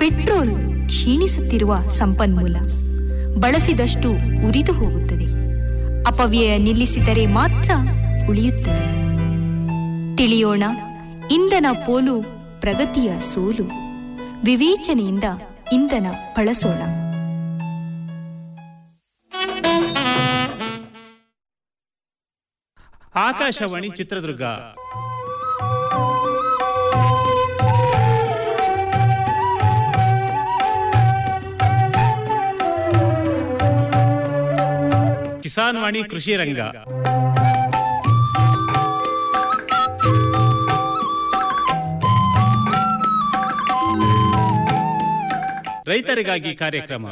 Petrol ಕ್ಷೀಣಿಸುತ್ತಿರುವ ಸಂಪನ್ಮೂಲ ಬಳಸಿದಷ್ಟು ಉರಿದು ಹೋಗುತ್ತದೆ ಅಪವ್ಯಯ ನಿಲ್ಲಿಸಿದರೆ ಮಾತ್ರ ಉಳಿಯುತ್ತದೆ ತಿಳಿಯೋಣ ಇಂಧನ ಪೋಲು ಪ್ರಗತಿಯ ಸೋಲು ವಿವೇಚನೆಯಿಂದ ಇಂಧನ ಬಳಸೋಣ ಆಕಾಶವಾಣಿ ಚಿತ್ರದುರ್ಗ ಕಿಸಾನ್ ವಾಣಿ ಕೃಷಿ ರಂಗ ರೈತರಿಗಾಗಿ ಕಾರ್ಯಕ್ರಮ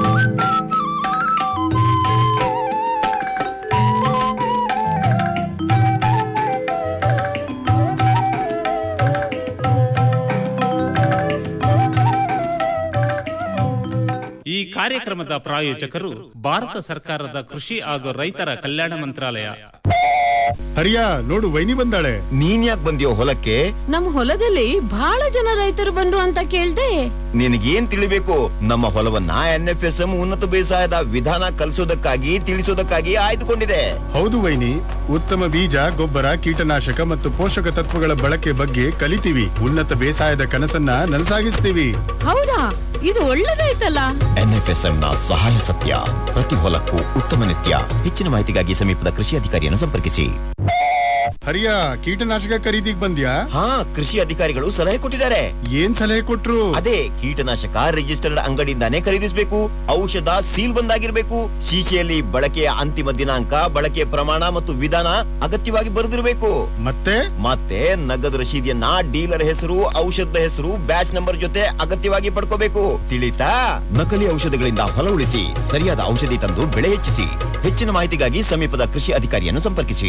ಈ ಕಾರ್ಯಕ್ರಮದ ಪ್ರಾಯೋಜಕರು ಭಾರತ ಸರ್ಕಾರದ ಕೃಷಿ ಹಾಗೂ ರೈತರ ಕಲ್ಯಾಣ ಮಂತ್ರಾಲಯ ಹರಿಯ ನೋಡು ವೈನಿ ಬಂದಾಳೆ ನೀನ್ ಯಾಕೆ ಬಂದಿಯೋ ಹೊಲಕ್ಕೆ ನಮ್ ಹೊಲದಲ್ಲಿ ಬಹಳ ಜನ ರೈತರು ಬಂದ್ರು ಅಂತ ಕೇಳ್ದೆ ನಿನಗೇನ್ ತಿಳಿಬೇಕು ನಮ್ಮ ಹೊಲವನ್ನ ಎನ್ ಎಫ್ ಎಸ್ ಎಂ ಉನ್ನತ ಬೇಸಾಯದ ವಿಧಾನ ಕಲಿಸೋದಕ್ಕಾಗಿ ತಿಳಿಸೋದಕ್ಕಾಗಿ ಆಯ್ದುಕೊಂಡಿದೆ ಹೌದು ವೈನಿ ಉತ್ತಮ ಬೀಜ ಗೊಬ್ಬರ ಕೀಟನಾಶಕ ಮತ್ತು ಪೋಷಕ ತತ್ವಗಳ ಬಳಕೆ ಬಗ್ಗೆ ಕಲಿತೀವಿ ಉನ್ನತ ಬೇಸಾಯದ ಕನಸನ್ನ ನನಸಾಗಿಸ್ತೀವಿ ಹೌದಾ ಇದು ಒಳ್ಳೇದಾಯ್ತಲ್ಲ ಎನ್ ಎಫ್ ಎಸ್ ಎಂ ನ ಸಹಾಯ ಸತ್ಯ ಪ್ರತಿ ಹೊಲಕ್ಕೂ ಉತ್ತಮ ನಿತ್ಯ ಹೆಚ್ಚಿನ ಮಾಹಿತಿಗಾಗಿ ಸಮೀಪದ ಕೃಷಿ ಅಧಿಕಾರಿಯನ್ನು ಸಂಪರ್ಕಿಸಿ ಹರಿಯ ಕೀಟನಾಶಕ ಖರೀದಿಗ್ ಬಂದ್ಯಾ ಹಾ ಕೃಷಿ ಅಧಿಕಾರಿಗಳು ಸಲಹೆ ಕೊಟ್ಟಿದ್ದಾರೆ ಏನ್ ಸಲಹೆ ಕೊಟ್ರು ಅದೇ ಕೀಟನಾಶಕ ರಿಜಿಸ್ಟರ್ಡ್ ಅಂಗಡಿಯಿಂದಾನೇ ಖರೀದಿಸಬೇಕು ಔಷಧ ಸೀಲ್ ಬಂದಾಗಿರ್ಬೇಕು ಶೀಶೆಯಲ್ಲಿ ಬಳಕೆಯ ಅಂತಿಮ ದಿನಾಂಕ ಬಳಕೆಯ ಪ್ರಮಾಣ ಮತ್ತು ವಿಧಾನ ಅಗತ್ಯವಾಗಿ ಬರೆದಿರಬೇಕು ಮತ್ತೆ ಮತ್ತೆ ನಗದು ರಶೀದಿಯನ್ನ ಡೀಲರ್ ಹೆಸರು ಔಷಧದ ಹೆಸರು ಬ್ಯಾಚ್ ನಂಬರ್ ಜೊತೆ ಅಗತ್ಯವಾಗಿ ಪಡ್ಕೋಬೇಕು ತಿಳಿತಾ ನಕಲಿ ಔಷಧಗಳಿಂದ ಹೊಲ ಉಳಿಸಿ ಸರಿಯಾದ ಔಷಧಿ ತಂದು ಬೆಳೆ ಹೆಚ್ಚಿಸಿ ಹೆಚ್ಚಿನ ಮಾಹಿತಿಗಾಗಿ ಸಮೀಪದ ಕೃಷಿ ಅಧಿಕಾರಿಯನ್ನು ಸಂಪರ್ಕಿಸಿ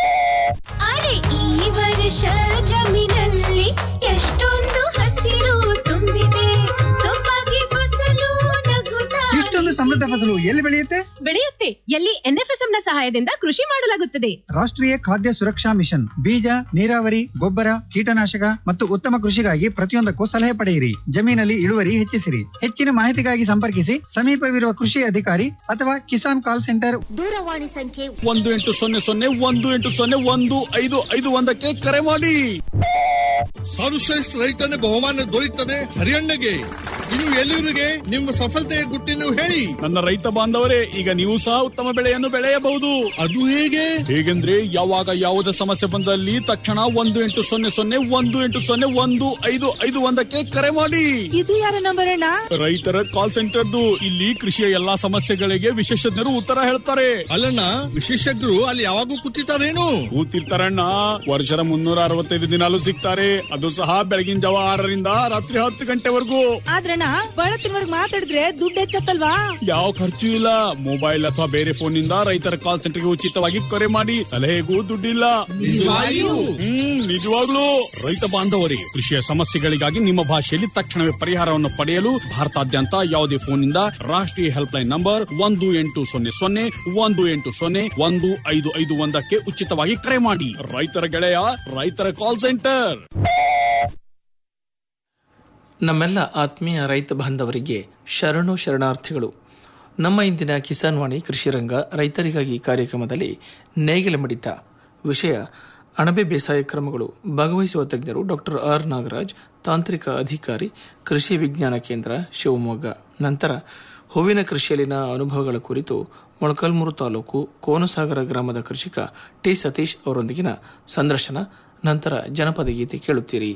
ಅರೆ ಈ ವರ್ಷ ಜಮೀನಲ್ಲಿ ಎಷ್ಟೊಂದು ಹಸಿರು ತುಂಬಿದೆ ಸೊಬಗೆ ಫಸಲು ನಗುತ್ತಾ ಇಷ್ಟೊಂದು ಸಮೃದ್ಧ ಫಸಲು ಎಲ್ಲಿ ಬೆಳೆಯುತ್ತೆ ಬೆಳೆಯುತ್ತೆ ಎಲ್ಲಿ ಎನ್ಎಫ್ಎಸ್ಎಂ ನ ಸಹಾಯದಿಂದ ಕೃಷಿ ಮಾಡಲಾಗುತ್ತದೆ ರಾಷ್ಟ್ರೀಯ ಖಾದ್ಯ ಸುರಕ್ಷಾ ಮಿಷನ್ ಬೀಜ ನೀರಾವರಿ ಗೊಬ್ಬರ ಕೀಟನಾಶಕ ಮತ್ತು ಉತ್ತಮ ಕೃಷಿಗಾಗಿ ಪ್ರತಿಯೊಂದಕ್ಕೂ ಸಲಹೆ ಪಡೆಯಿರಿ ಜಮೀನಲ್ಲಿ ಇಳುವರಿ ಹೆಚ್ಚಿಸಿರಿ ಹೆಚ್ಚಿನ ಮಾಹಿತಿಗಾಗಿ ಸಂಪರ್ಕಿಸಿ ಸಮೀಪವಿರುವ ಕೃಷಿ ಅಧಿಕಾರಿ ಅಥವಾ ಕಿಸಾನ್ ಕಾಲ್ ಸೆಂಟರ್ ದೂರವಾಣಿ ಸಂಖ್ಯೆ ಒಂದು ಎಂಟು ಸೊನ್ನೆ ಸೊನ್ನೆ ಒಂದು ಎಂಟು ಸೊನ್ನೆ ಒಂದು ಐದು ಐದು ಒಂದಕ್ಕೆ ಕರೆ ಮಾಡಿ ಸರ್ವಶ್ರೇಷ್ಠ ರೈತನ ಬಹುಮಾನ ದೊರೆಯುತ್ತದೆ ಹರಿಯಣ್ಣಗೆ ಇದು ಎಲ್ಲರಿಗೆ ನಿಮ್ಮ ಸಫಲತೆಯ ಗುಟ್ಟಿನ ಹೇಳಿ ನನ್ನ ರೈತ ಬಾಂಧವರೇ ಈಗ ನೀವು ಸಹ ಉತ್ತಮ ಬೆಳೆಯನ್ನು ಬೆಳೆಯಬಹುದು ಅದು ಹೇಗೆ ಹೇಗೆಂದ್ರೆ ಯಾವಾಗ ಯಾವುದೇ ಸಮಸ್ಯೆ ಬಂದಲ್ಲಿ ತಕ್ಷಣ ಒಂದು ಎಂಟು ಸೊನ್ನೆ ಸೊನ್ನೆ ಒಂದು ಎಂಟು ಸೊನ್ನೆ ಒಂದು ಐದು ಐದು ಒಂದಕ್ಕೆ ಕರೆ ಮಾಡಿ ಇದು ಯಾರ ನಂಬರ್ ಅಣ್ಣ ರೈತರ ಕಾಲ್ ಸೆಂಟರ್ದು ಇಲ್ಲಿ ಕೃಷಿಯ ಎಲ್ಲಾ ಸಮಸ್ಯೆಗಳಿಗೆ ವಿಶೇಷಜ್ಞರು ಉತ್ತರ ಹೇಳ್ತಾರೆ ಅಲ್ಲಣ್ಣ ವಿಶೇಷಜ್ಞರು ಅಲ್ಲಿ ಯಾವಾಗೂ ಕೂತಿರ್ತಾರೇನು ಕೂತಿರ್ತಾರಣ್ಣ ವರ್ಷದ ಮುನ್ನೂರ ಅರವತ್ತೈದು ದಿನಾಲು ಸಿಗ್ತಾರೆ ಅದು ಸಹ ಬೆಳಗಿನ ಜಾವ ಆರರಿಂದ ರಾತ್ರಿ ಹತ್ತು ಗಂಟೆವರೆಗೂ ಆದ್ರಣ್ಣ ಬಳತ್ತಿನವರ್ಗ್ ಮಾತಾಡಿದ್ರೆ ದುಡ್ಡು ಹೆಚ್ಚತ್ತಲ್ವಾ ಯಾವ ಖರ್ಚು ಇಲ್ಲ ಮೊಬೈಲ್ ಅಥವಾ ಬೇರೆ ಫೋನ್ ನಿಂದ ರೈತರ ಕಾಲ್ ಸೆಂಟರ್ಗೆ ಉಚಿತವಾಗಿ ಕರೆ ಮಾಡಿ ಸಲಹೆಗೂ ದುಡ್ಡಿಲ್ಲ ನಿಜವಾಗಿಯೂ? ಹ್ಮ್ ನಿಜವಾಗ್ಲೂ ರೈತ ಬಾಂಧವರೇ ಕೃಷಿಯ ಸಮಸ್ಯೆಗಳಿಗಾಗಿ ನಿಮ್ಮ ಭಾಷೆಯಲ್ಲಿ ತಕ್ಷಣವೇ ಪರಿಹಾರವನ್ನು ಪಡೆಯಲು ಭಾರತಾದ್ಯಂತ ಯಾವುದೇ ಫೋನ್ ನಿಂದ ರಾಷ್ಟ್ರೀಯ ಹೆಲ್ಪ್ ಲೈನ್ ನಂಬರ್ ಒಂದು ಎಂಟು ಸೊನ್ನೆ ಸೊನ್ನೆ ಒಂದು ಎಂಟು ಸೊನ್ನೆ ಒಂದು ಐದು ಐದು ಒಂದಕ್ಕೆ ಉಚಿತವಾಗಿ ಕರೆ ಮಾಡಿ ರೈತರ ಗೆಳೆಯ ರೈತರ ಕಾಲ್ ಸೆಂಟರ್ ನಮ್ಮೆಲ್ಲ ಆತ್ಮೀಯ ರೈತ ಬಾಂಧವರಿಗೆ ಶರಣು ಶರಣಾರ್ಥಿಗಳು ನಮ್ಮ ಇಂದಿನ ಕಿಸಾನ್ ವಾಣಿ ಕೃಷಿ ರಂಗ ರೈತರಿಗಾಗಿ ಕಾರ್ಯಕ್ರಮದಲ್ಲಿ ನೇಗಿಲ ಮಿಡಿತ ವಿಷಯ ಅಣಬೆ ಬೇಸಾಯ ಕ್ರಮಗಳು ಭಾಗವಹಿಸುವ ತಜ್ಞರು ಡಾಕ್ಟರ್ ಆರ್ ನಾಗರಾಜ್ ತಾಂತ್ರಿಕ ಅಧಿಕಾರಿ ಕೃಷಿ ವಿಜ್ಞಾನ ಕೇಂದ್ರ ಶಿವಮೊಗ್ಗ ನಂತರ ಹೂವಿನ ಕೃಷಿಯಲ್ಲಿನ ಅನುಭವಗಳ ಕುರಿತು ಮೊಳಕಲ್ಮೂರು ತಾಲೂಕು ಕೋನಸಾಗರ ಗ್ರಾಮದ ಕೃಷಿಕ ಟಿ ಸತೀಶ್ ಅವರೊಂದಿಗಿನ ಸಂದರ್ಶನ ನಂತರ ಜನಪದ ಗೀತೆ ಕೇಳುತ್ತೀರಿ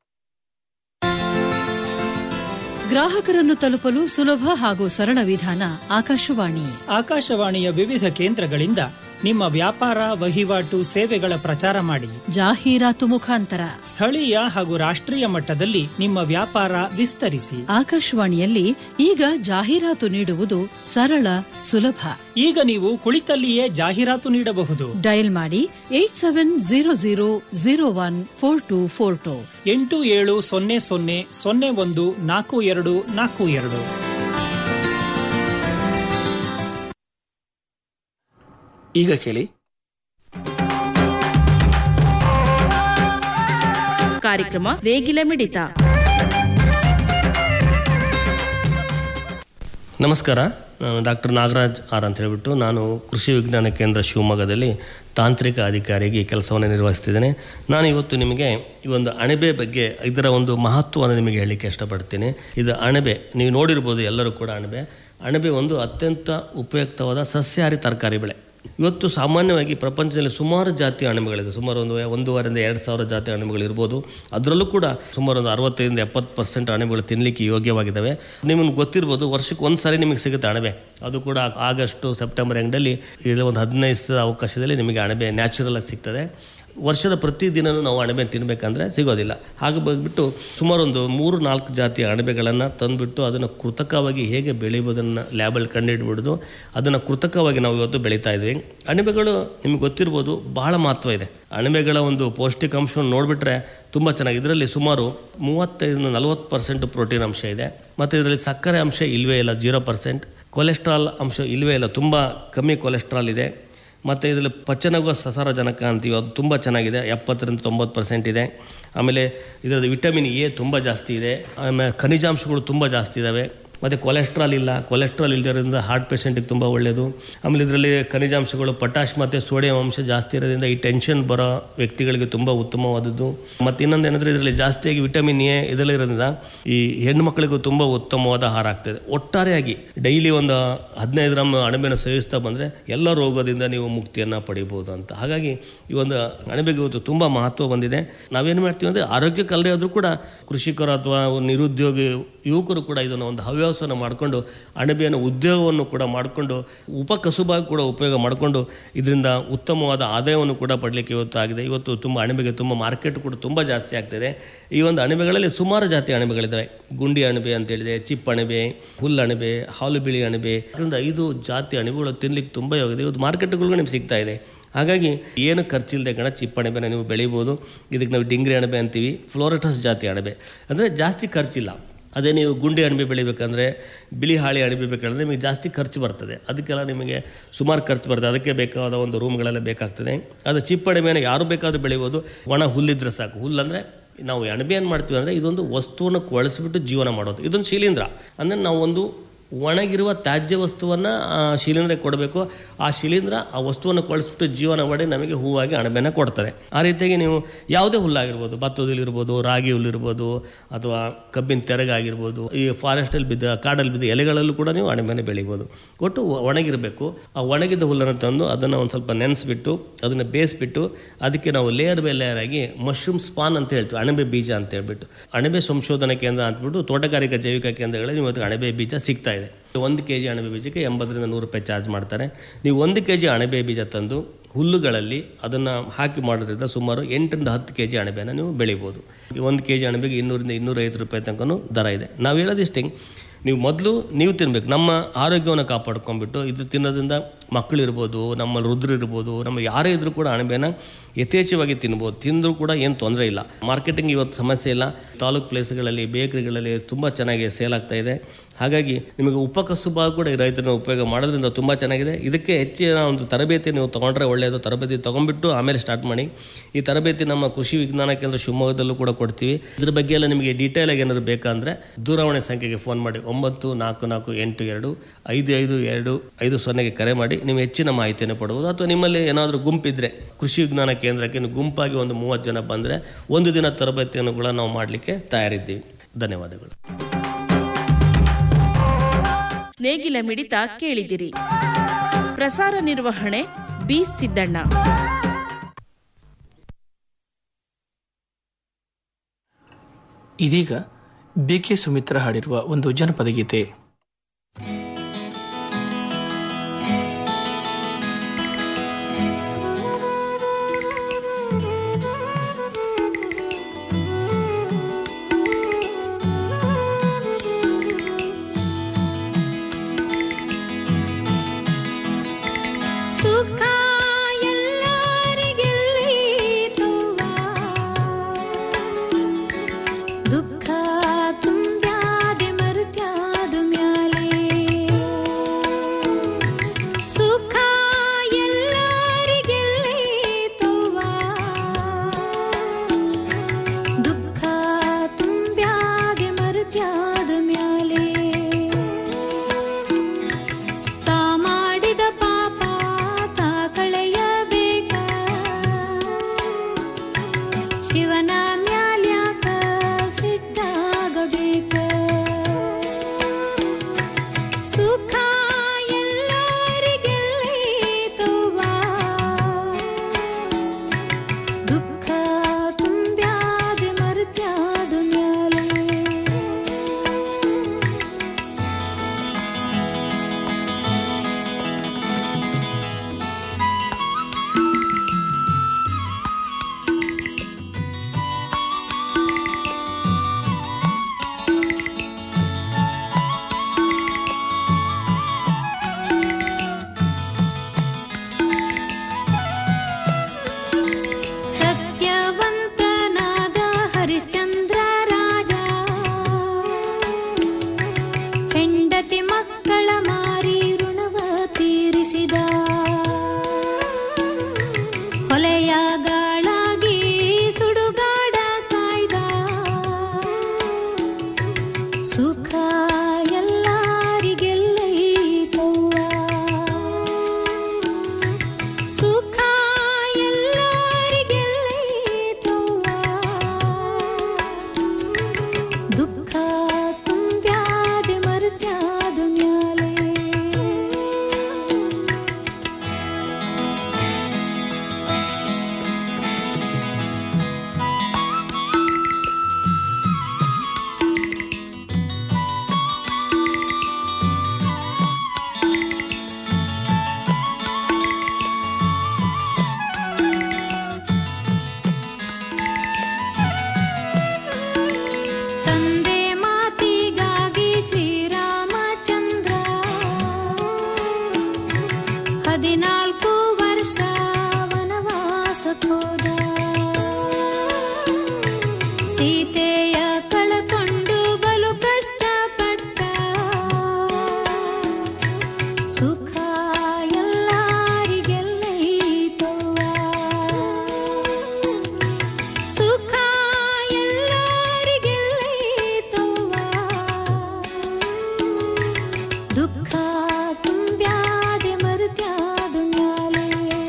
ಗ್ರಾಹಕರನ್ನು ತಲುಪಲು ಸುಲಭ ಹಾಗೂ ಸರಳ ವಿಧಾನ ಆಕಾಶವಾಣಿ ಆಕಾಶವಾಣಿಯ ವಿವಿಧ ಕೇಂದ್ರಗಳಿಂದ ನಿಮ್ಮ ವ್ಯಾಪಾರ ವಹಿವಾಟು ಸೇವೆಗಳ ಪ್ರಚಾರ ಮಾಡಿ ಜಾಹೀರಾತು ಮುಖಾಂತರ ಸ್ಥಳೀಯ ಹಾಗೂ ರಾಷ್ಟ್ರೀಯ ಮಟ್ಟದಲ್ಲಿ ನಿಮ್ಮ ವ್ಯಾಪಾರ ವಿಸ್ತರಿಸಿ ಆಕಾಶವಾಣಿಯಲ್ಲಿ ಈಗ ಜಾಹೀರಾತು ನೀಡುವುದು ಸರಳ ಸುಲಭ ಈಗ ನೀವು ಕುಳಿತಲ್ಲಿಯೇ ಜಾಹೀರಾತು ನೀಡಬಹುದು ಡಯಲ್ ಮಾಡಿ eight seven zero zero zero one four two four two ಎಂಟು ಏಳು ಸೊನ್ನೆ ಸೊನ್ನೆ ಸೊನ್ನೆ ಒಂದು ನಾಲ್ಕು ಎರಡು ನಾಲ್ಕು ಎರಡು ಈಗ ಕೇಳಿ ಕಾರ್ಯಕ್ರಮ ನೇಗಿಲ ಮಿಡಿತ ನಮಸ್ಕಾರ ನಾನು ಡಾಕ್ಟರ್ ನಾಗರಾಜ್ ಆರ್ ಅಂತ ಹೇಳ್ಬಿಟ್ಟು ನಾನು ಕೃಷಿ ವಿಜ್ಞಾನ ಕೇಂದ್ರ ಶಿವಮೊಗ್ಗದಲ್ಲಿ ತಾಂತ್ರಿಕ ಅಧಿಕಾರಿಯಾಗಿ ಕೆಲಸವನ್ನು ನಿರ್ವಹಿಸ್ತಿದ್ದೇನೆ ನಾನು ಇವತ್ತು ನಿಮಗೆ ಈ ಒಂದು ಅಣಬೆ ಬಗ್ಗೆ ಇದರ ಒಂದು ಮಹತ್ವವನ್ನು ನಿಮಗೆ ಹೇಳಲಿಕ್ಕೆ ಇಷ್ಟಪಡ್ತೀನಿ ಇದು ಅಣಬೆ ನೀವು ನೋಡಿರ್ಬೋದು ಎಲ್ಲರೂ ಕೂಡ ಅಣಬೆ ಅಣಬೆ ಒಂದು ಅತ್ಯಂತ ಉಪಯುಕ್ತವಾದ ಸಸ್ಯಾಹಾರಿ ತರಕಾರಿ ಬೆಳೆ ಇವತ್ತು ಸಾಮಾನ್ಯವಾಗಿ ಪ್ರಪಂಚದಲ್ಲಿ ಸುಮಾರು ಜಾತಿಯ ಅಣಬೆಗಳಿದೆ ಸುಮಾರು ಒಂದು ಒಂದೂವರೆಯಿಂದ ಎರಡು ಸಾವಿರ ಜಾತಿಯ ಅಣಬೆಗಳು ಇರ್ಬೋದು ಅದರಲ್ಲೂ ಕೂಡ ಸುಮಾರು ಒಂದು ಅರವತ್ತೈದಿಂದ ಎಪ್ಪತ್ತು ಪರ್ಸೆಂಟ್ ಅಣಬೆಗಳು ತಿನ್ನಲಿಕ್ಕೆ ಯೋಗ್ಯವಾಗಿದ್ದಾವೆ ನಿಮಗೆ ಗೊತ್ತಿರ್ಬೋದು ವರ್ಷಕ್ಕೆ ಒಂದು ಸಾರಿ ನಿಮಗೆ ಸಿಗುತ್ತೆ ಅಣಬೆ ಅದು ಕೂಡ ಆಗಸ್ಟು ಸೆಪ್ಟೆಂಬರ್ ಎಂಡಲ್ಲಿ ಇಲ್ಲಿ ಒಂದು ಹದಿನೈದು ದಿವಸದ ಅವಕಾಶದಲ್ಲಿ ನಿಮಗೆ ಅಣಬೆ ನ್ಯಾಚುರಲ್ ಆಗಿ ಸಿಗ್ತದೆ ವರ್ಷದ ಪ್ರತಿದಿನವೂ ನಾವು ಅಣಬೆ ತಿನ್ನಬೇಕಂದ್ರೆ ಸಿಗೋದಿಲ್ಲ ಹಾಗೆ ಬಂದ್ಬಿಟ್ಟು ಸುಮಾರು ಒಂದು ಮೂರು ನಾಲ್ಕು ಜಾತಿಯ ಅಣಬೆಗಳನ್ನು ತಂದುಬಿಟ್ಟು ಅದನ್ನು ಕೃತಕವಾಗಿ ಹೇಗೆ ಬೆಳೆಯುವುದನ್ನು ಲ್ಯಾಬಲ್ಲಿ ಕಂಡುಹಿಡ್ಬಿಡೋದು ಅದನ್ನು ಕೃತಕವಾಗಿ ನಾವು ಇವತ್ತು ಬೆಳೀತಾ ಇದ್ವಿ ಅಣಬೆಗಳು ನಿಮ್ಗೆ ಗೊತ್ತಿರ್ಬೋದು ಬಹಳ ಮಹತ್ವ ಇದೆ ಅಣಬೆಗಳ ಒಂದು ಪೌಷ್ಟಿಕಾಂಶವನ್ನು ನೋಡಿಬಿಟ್ರೆ ತುಂಬ ಚೆನ್ನಾಗಿ ಇದರಲ್ಲಿ ಸುಮಾರು ಮೂವತ್ತೈದರಿಂದ ನಲವತ್ತು ಪರ್ಸೆಂಟ್ ಪ್ರೋಟೀನ್ ಅಂಶ ಇದೆ ಮತ್ತು ಇದರಲ್ಲಿ ಸಕ್ಕರೆ ಅಂಶ ಇಲ್ಲವೇ ಇಲ್ಲ ಜೀರೋ ಪರ್ಸೆಂಟ್ ಕೊಲೆಸ್ಟ್ರಾಲ್ ಅಂಶ ಇಲ್ಲವೇ ಇಲ್ಲ ತುಂಬ ಕಮ್ಮಿ ಕೊಲೆಸ್ಟ್ರಾಲ್ ಇದೆ ಮತ್ತು ಇದರಲ್ಲಿ ಪಚನಗುವ ಸಸಾರಜನಕ ಅಂತೀವಿ ಅದು ತುಂಬ ಚೆನ್ನಾಗಿದೆ ಎಪ್ಪತ್ತರಿಂದ ತೊಂಬತ್ತು ಪರ್ಸೆಂಟ್ ಇದೆ ಆಮೇಲೆ ಇದರಲ್ಲಿ ವಿಟಮಿನ್ ಎ ತುಂಬ ಜಾಸ್ತಿ ಇದೆ ಆಮೇಲೆ ಖನಿಜಾಂಶಗಳು ತುಂಬ ಜಾಸ್ತಿ ಇದ್ದಾವೆ ಮತ್ತು ಕೊಲೆಸ್ಟ್ರಾಲ್ ಇಲ್ಲ ಕೊಲೆಸ್ಟ್ರಾಲ್ ಇಲ್ಲದರಿಂದ ಹಾರ್ಟ್ ಪೇಷಂಟಿಗೆ ತುಂಬ ಒಳ್ಳೆಯದು ಆಮೇಲೆ ಇದರಲ್ಲಿ ಖನಿಜಾಂಶಗಳು ಪೊಟ್ಯಾಶ್ ಮತ್ತು ಸೋಡಿಯಂ ಅಂಶ ಜಾಸ್ತಿ ಇರೋದ್ರಿಂದ ಈ ಟೆನ್ಷನ್ ಬರೋ ವ್ಯಕ್ತಿಗಳಿಗೆ ತುಂಬ ಉತ್ತಮವಾದದ್ದು ಮತ್ತು ಇನ್ನೊಂದು ಏನಂದರೆ ಇದರಲ್ಲಿ ಜಾಸ್ತಿಯಾಗಿ ವಿಟಮಿನ್ ಎ ಇದರಲ್ಲಿ ಇರೋದ್ರಿಂದ ಈ ಹೆಣ್ಣುಮಕ್ಕಳಿಗೂ ತುಂಬ ಉತ್ತಮವಾದ ಆಹಾರ ಆಗ್ತದೆ ಒಟ್ಟಾರೆಯಾಗಿ ಡೈಲಿ ಒಂದು ಹದಿನೈದು ಗ್ರಾಮ್ ಅಣಬೆನ ಸೇವಿಸ್ತಾ ಬಂದರೆ ಎಲ್ಲ ರೋಗದಿಂದ ನೀವು ಮುಕ್ತಿಯನ್ನು ಪಡಿಬೋದು ಅಂತ ಹಾಗಾಗಿ ಈ ಒಂದು ಅಣಬೆಗೆ ಇವತ್ತು ತುಂಬ ಮಹತ್ವ ಬಂದಿದೆ ನಾವೇನು ಮಾಡ್ತೀವಿ ಅಂದರೆ ಆರೋಗ್ಯಕ್ಕಲ್ಲದೆ ಆದರೂ ಕೂಡ ಕೃಷಿಕರು ಅಥವಾ ನಿರುದ್ಯೋಗಿ ಯುವಕರು ಕೂಡ ಇದನ್ನು ಒಂದು ಹವ್ಯಾಸವನ್ನು ಮಾಡಿಕೊಂಡು ಅಣಬೆಯನ್ನು ಉದ್ಯೋಗವನ್ನು ಕೂಡ ಮಾಡಿಕೊಂಡು ಉಪಕಸುಬಾಗಿ ಕೂಡ ಉಪಯೋಗ ಮಾಡಿಕೊಂಡು ಇದರಿಂದ ಉತ್ತಮವಾದ ಆದಾಯವನ್ನು ಕೂಡ ಪಡಲಿಕ್ಕೆ ಇವತ್ತು ಆಗಿದೆ ಇವತ್ತು ತುಂಬ ಅಣಬೆಗೆ ತುಂಬ ಮಾರ್ಕೆಟ್ ಕೂಡ ತುಂಬ ಜಾಸ್ತಿ ಆಗ್ತಿದೆ ಈ ಒಂದು ಅಣಬೆಗಳಲ್ಲಿ ಸುಮಾರು ಜಾತಿ ಅಣಬೆಗಳಿದ್ದಾವೆ ಗುಂಡಿ ಅಣಬೆ ಅಂತೇಳಿದೆ ಚಿಪ್ ಅಣಬೆ ಹುಲ್ಲು ಅಣಬೆ ಹಾಲು ಬಿಳಿ ಅಣಬೆ ಇದರಿಂದ ಐದು ಜಾತಿ ಅಣಬೆಗಳು ತಿನ್ಲಿಕ್ಕೆ ತುಂಬ ಯೋಗಿದೆ ಇವತ್ತು ಮಾರ್ಕೆಟ್ಗಳು ನಿಮ್ಗೆ ಸಿಗ್ತಾ ಇದೆ ಹಾಗಾಗಿ ಏನು ಖರ್ಚಿಲ್ಲದೆ ಕಣ ಚಿಪ್ ಅಣಬೆನ ನೀವು ಬೆಳಿಬೋದು ಇದಕ್ಕೆ ನಾವು ಡಿಂಗ್ರಿ ಅಣಬೆ ಅಂತೀವಿ ಫ್ಲೋರಟಸ್ ಜಾತಿ ಅಣಬೆ ಅಂದರೆ ಜಾಸ್ತಿ ಖರ್ಚಿಲ್ಲ ಅದೇ ನೀವು ಗುಂಡಿ ಅಣಬೆ ಬೆಳಿಬೇಕಂದ್ರೆ ಬಿಳಿ ಹಾಳಿ ಅಣಬೆ ಬೇಕಂದ್ರೆ ನಿಮಗೆ ಜಾಸ್ತಿ ಖರ್ಚು ಬರ್ತದೆ ಅದಕ್ಕೆಲ್ಲ ನಿಮಗೆ ಸುಮಾರು ಖರ್ಚು ಬರ್ತದೆ ಅದಕ್ಕೆ ಬೇಕಾದ ಒಂದು ರೂಮ್ಗಳೆಲ್ಲ ಬೇಕಾಗ್ತದೆ ಅದು ಚಿಪ್ ಅಣಬೆನ ಯಾರು ಬೇಕಾದರೂ ಬೆಳಿಬೋದು ಒಣ ಹುಲ್ಲಿದ್ರೆ ಸಾಕು ಹುಲ್ಲಂದರೆ ನಾವು ಅಣಬೆ ಏನು ಮಾಡ್ತೀವಿ ಅಂದರೆ ಇದೊಂದು ವಸ್ತುವನ್ನು ಕೊಳಿಸ್ಬಿಟ್ಟು ಜೀವನ ಮಾಡೋದು ಇದೊಂದು ಶಿಲೀಂಧ್ರ ಅಂದರೆ ನಾವು ಒಂದು ಒಣಗಿರುವ ತ್ಯಾಜ್ಯ ವಸ್ತುವನ್ನು ಶಿಲೀಂಧ್ರಕ್ಕೆ ಕೊಡಬೇಕು ಆ ಶಿಲೀಂಧ್ರ ಆ ವಸ್ತುವನ್ನು ಕೊಳಿಸ್ಬಿಟ್ಟು ಜೀವನ ಮಾಡಿ ನಮಗೆ ಹೂವಾಗಿ ಅಣಬೆನ ಕೊಡ್ತದೆ ಆ ರೀತಿಯಾಗಿ ನೀವು ಯಾವುದೇ ಹುಲ್ಲಾಗಿರ್ಬೋದು ಭತ್ತದಲ್ಲಿರ್ಬೋದು ರಾಗಿ ಹುಲ್ಲಿರ್ಬೋದು ಅಥವಾ ಕಬ್ಬಿನ ತೆರಗಾಗಿರ್ಬೋದು ಈ ಫಾರೆಸ್ಟಲ್ಲಿ ಬಿದ್ದ ಕಾಡಲ್ಲಿ ಬಿದ್ದ ಎಲೆಗಳಲ್ಲೂ ಕೂಡ ನೀವು ಅಣಬೆನ ಬೆಳಿಬೋದು ಒಟ್ಟು ಒಣಗಿರಬೇಕು ಆ ಒಣಗಿದ ಹುಲ್ಲನ್ನು ತಂದು ಅದನ್ನು ಒಂದು ಸ್ವಲ್ಪ ನೆನೆಸ್ಬಿಟ್ಟು ಅದನ್ನು ಬೇಯಿಸ್ಬಿಟ್ಟು ಅದಕ್ಕೆ ನಾವು ಲೇಯರ್ ಬೈ ಲೇಯರ್ ಆಗಿ ಮಶ್ರೂಮ್ ಸ್ಪಾನ್ ಅಂತ ಹೇಳ್ತೀವಿ ಅಣಬೆ ಬೀಜ ಅಂತ ಹೇಳ್ಬಿಟ್ಟು ಅಣಬೆ ಸಂಶೋಧನಾ ಕೇಂದ್ರ ಅಂತಬಿಟ್ಟು ತೋಟಗಾರಿಕಾ ಜೈವಿಕ ಕೇಂದ್ರಗಳಲ್ಲಿ ಇವತ್ತು ಅಣಬೆ ಬೀಜ ಸಿಗ್ತಾ ಇದೆ ಒಂದು ಕೆ ಜಿ ಅಣಬೆ ಬೀಜಕ್ಕೆ ಎಂಬತ್ತರಿಂದ ನೂರು ರೂಪಾಯಿ ಚಾರ್ಜ್ ಮಾಡ್ತಾರೆ ನೀವು ಒಂದು ಕೆ ಜಿ ಅಣಬೆ ಬೀಜ ತಂದು ಹುಲ್ಲುಗಳಲ್ಲಿ ಅದನ್ನು ಹಾಕಿ ಮಾಡೋದ್ರಿಂದ ಸುಮಾರು ಎಂಟರಿಂದ ಹತ್ತು ಕೆ ಜಿ ಅಣಬೆನ ನೀವು ಬೆಳಿಬೋದು ಒಂದು ಕೆ ಜಿ ಅಣಬೆಗೆ ಇನ್ನೂರಿಂದ ಇನ್ನೂರೈವತ್ತು ರೂಪಾಯಿ ತನಕನೂ ದರ ಇದೆ ನಾವು ಹೇಳೋದಿಷ್ಟೇ ನೀವು ಮೊದಲು ನೀವು ತಿನ್ಬೇಕು ನಮ್ಮ ಆರೋಗ್ಯವನ್ನು ಕಾಪಾಡ್ಕೊಂಡ್ಬಿಟ್ಟು ಇದು ತಿನ್ನೋದ್ರಿಂದ ಮಕ್ಕಳಿರ್ಬೋದು ನಮ್ಮ ವೃದ್ಧರು ಇರ್ಬೋದು ನಮ್ಮ ಯಾರೇ ಇದ್ರೂ ಕೂಡ ಅಣಬೆನ ಯಥೇಚ್ಛವಾಗಿ ತಿನ್ಬೋದು ತಿಂದರೂ ಕೂಡ ಏನು ತೊಂದರೆ ಇಲ್ಲ ಮಾರ್ಕೆಟಿಂಗ್ ಇವತ್ತು ಸಮಸ್ಯೆ ಇಲ್ಲ ತಾಲೂಕು ಪ್ಲೇಸ್ಗಳಲ್ಲಿ ಬೇಕರಿಗಳಲ್ಲಿ ತುಂಬ ಚೆನ್ನಾಗಿ ಸೇಲ್ ಆಗ್ತಾ ಇದೆ ಹಾಗಾಗಿ ನಿಮಗೆ ಉಪಕಸುಬ ಕೂಡ ಈ ರೈತರನ್ನ ಉಪಯೋಗ ಮಾಡೋದ್ರಿಂದ ತುಂಬ ಚೆನ್ನಾಗಿದೆ ಇದಕ್ಕೆ ಹೆಚ್ಚಿನ ಒಂದು ತರಬೇತಿ ನೀವು ತೊಗೊಂಡ್ರೆ ಒಳ್ಳೆಯದು ತರಬೇತಿ ತೊಗೊಂಡ್ಬಿಟ್ಟು ಆಮೇಲೆ ಸ್ಟಾರ್ಟ್ ಮಾಡಿ ಈ ತರಬೇತಿ ನಮ್ಮ ಕೃಷಿ ವಿಜ್ಞಾನ ಕೇಂದ್ರ ಶಿವಮೊಗ್ಗದಲ್ಲೂ ಕೂಡ ಕೊಡ್ತೀವಿ ಇದ್ರ ಬಗ್ಗೆ ಎಲ್ಲ ನಿಮಗೆ ಡೀಟೇಲ್ ಆಗಿ ಏನಾದ್ರು ಬೇಕಂದ್ರೆ ದೂರವಾಣಿ ಸಂಖ್ಯೆಗೆ ಫೋನ್ ಮಾಡಿ ಒಂಬತ್ತು ನಾಲ್ಕು ನಾಲ್ಕು ಎಂಟು ಎರಡು ಐದು ಐದು ಎರಡು ಐದು ಸೊನ್ನೆಗೆ ಕರೆ ಮಾಡಿ ನೀವು ಹೆಚ್ಚಿನ ಮಾಹಿತಿಯನ್ನು ಪಡ್ಬೋದು ಅಥವಾ ನಿಮ್ಮಲ್ಲಿ ಏನಾದರೂ ಗುಂಪಿದ್ರೆ ಕೃಷಿ ವಿಜ್ಞಾನ ಕೇಂದ್ರಕ್ಕೆ ನೀವು ಗುಂಪಾಗಿ ಒಂದು ಮೂವತ್ತು ಜನ ಬಂದರೆ ಒಂದು ದಿನ ತರಬೇತಿಯನ್ನು ಕೂಡ ನಾವು ಮಾಡಲಿಕ್ಕೆ ತಯಾರಿದ್ದೀವಿ ಧನ್ಯವಾದಗಳು ನೇಗಿಲ ಮಿಡಿತ ಕೇಳಿದಿರಿ ಪ್ರಸಾರ ನಿರ್ವಹಣೆ ಬಿ ಸಿದ್ದಣ್ಣ ಇದೀಗ ಬಿ ಕೆ ಸುಮಿತ್ರ ಹಾಡಿರುವ ಒಂದು ಜನಪದ ಗೀತೆ ಸುಖ ಎಲ್ಲರಿಗೆಲ್ಲಿ ತೋವ ದುಃಖ ತುಂಬ್ಯಾದೆ ಮರುತ್ಯಾದು ಮ್ಯಾ ಶಿವನ ಮ್ಯಾಲ್ಯಾಕ ಸಿಟ್ಟಾಗಬೇಕ ಸುಖ ಎಲ್ಲರಿಗೆಲ್ಲೈತವ್ವ ದುಃಖ ತುಂಬ್ಯಾದ ಮರ್ತ್ಯಾದ ಮ್ಯಾಲೆ ಸತ್ಯವಂತನಾದ ಹರಿಶ್ಚಂದ್ರ ರಾಜ ಹೆಂಡತಿ ಮಕ್ಕಳ ಮಾರಿ ಋಣವ ತೀರಿಸಿದ ಹೊಲೆಯಾಗಳಾಗಿ ಸುಡುಗಾಡ ಕಾಯ್ದ ಸುಖ ಎಲ್ಲರಿಗೆಲ್ಲೈತವ್ವ ಸುಖ ಎಲ್ಲರಿಗೆಲ್ಲೈತವ್ವ ದುಃಖ ತುಂಬ್ಯಾದೆ ಮರ್ತ್ಯಾದ ಮ್ಯಾಲೆ ತಂದೆ ಮಾತಿಗಾಗಿ ಶ್ರೀರಾಮಚಂದ್ರ ಹದಿನಾಲ್ಕು ವರ್ಷ ವನವಾಸಕ್ಕೋದ ಸೀತೆಯ ಕಳಕೊಂಡು ಬಲು ಕಷ್ಟಪಟ್ಟ ಸುಖ ಎಲ್ಲರಿಗೆಲ್ಲೈತವ್ವ ಸುಖ ಎಲ್ಲರಿಗೆಲ್ಲೈತವ್ವ ದುಃಖ ತುಂಬ್ಯಾದೆ ಮರುತ್ಯಾದ ಮ್ಯಾಲೆ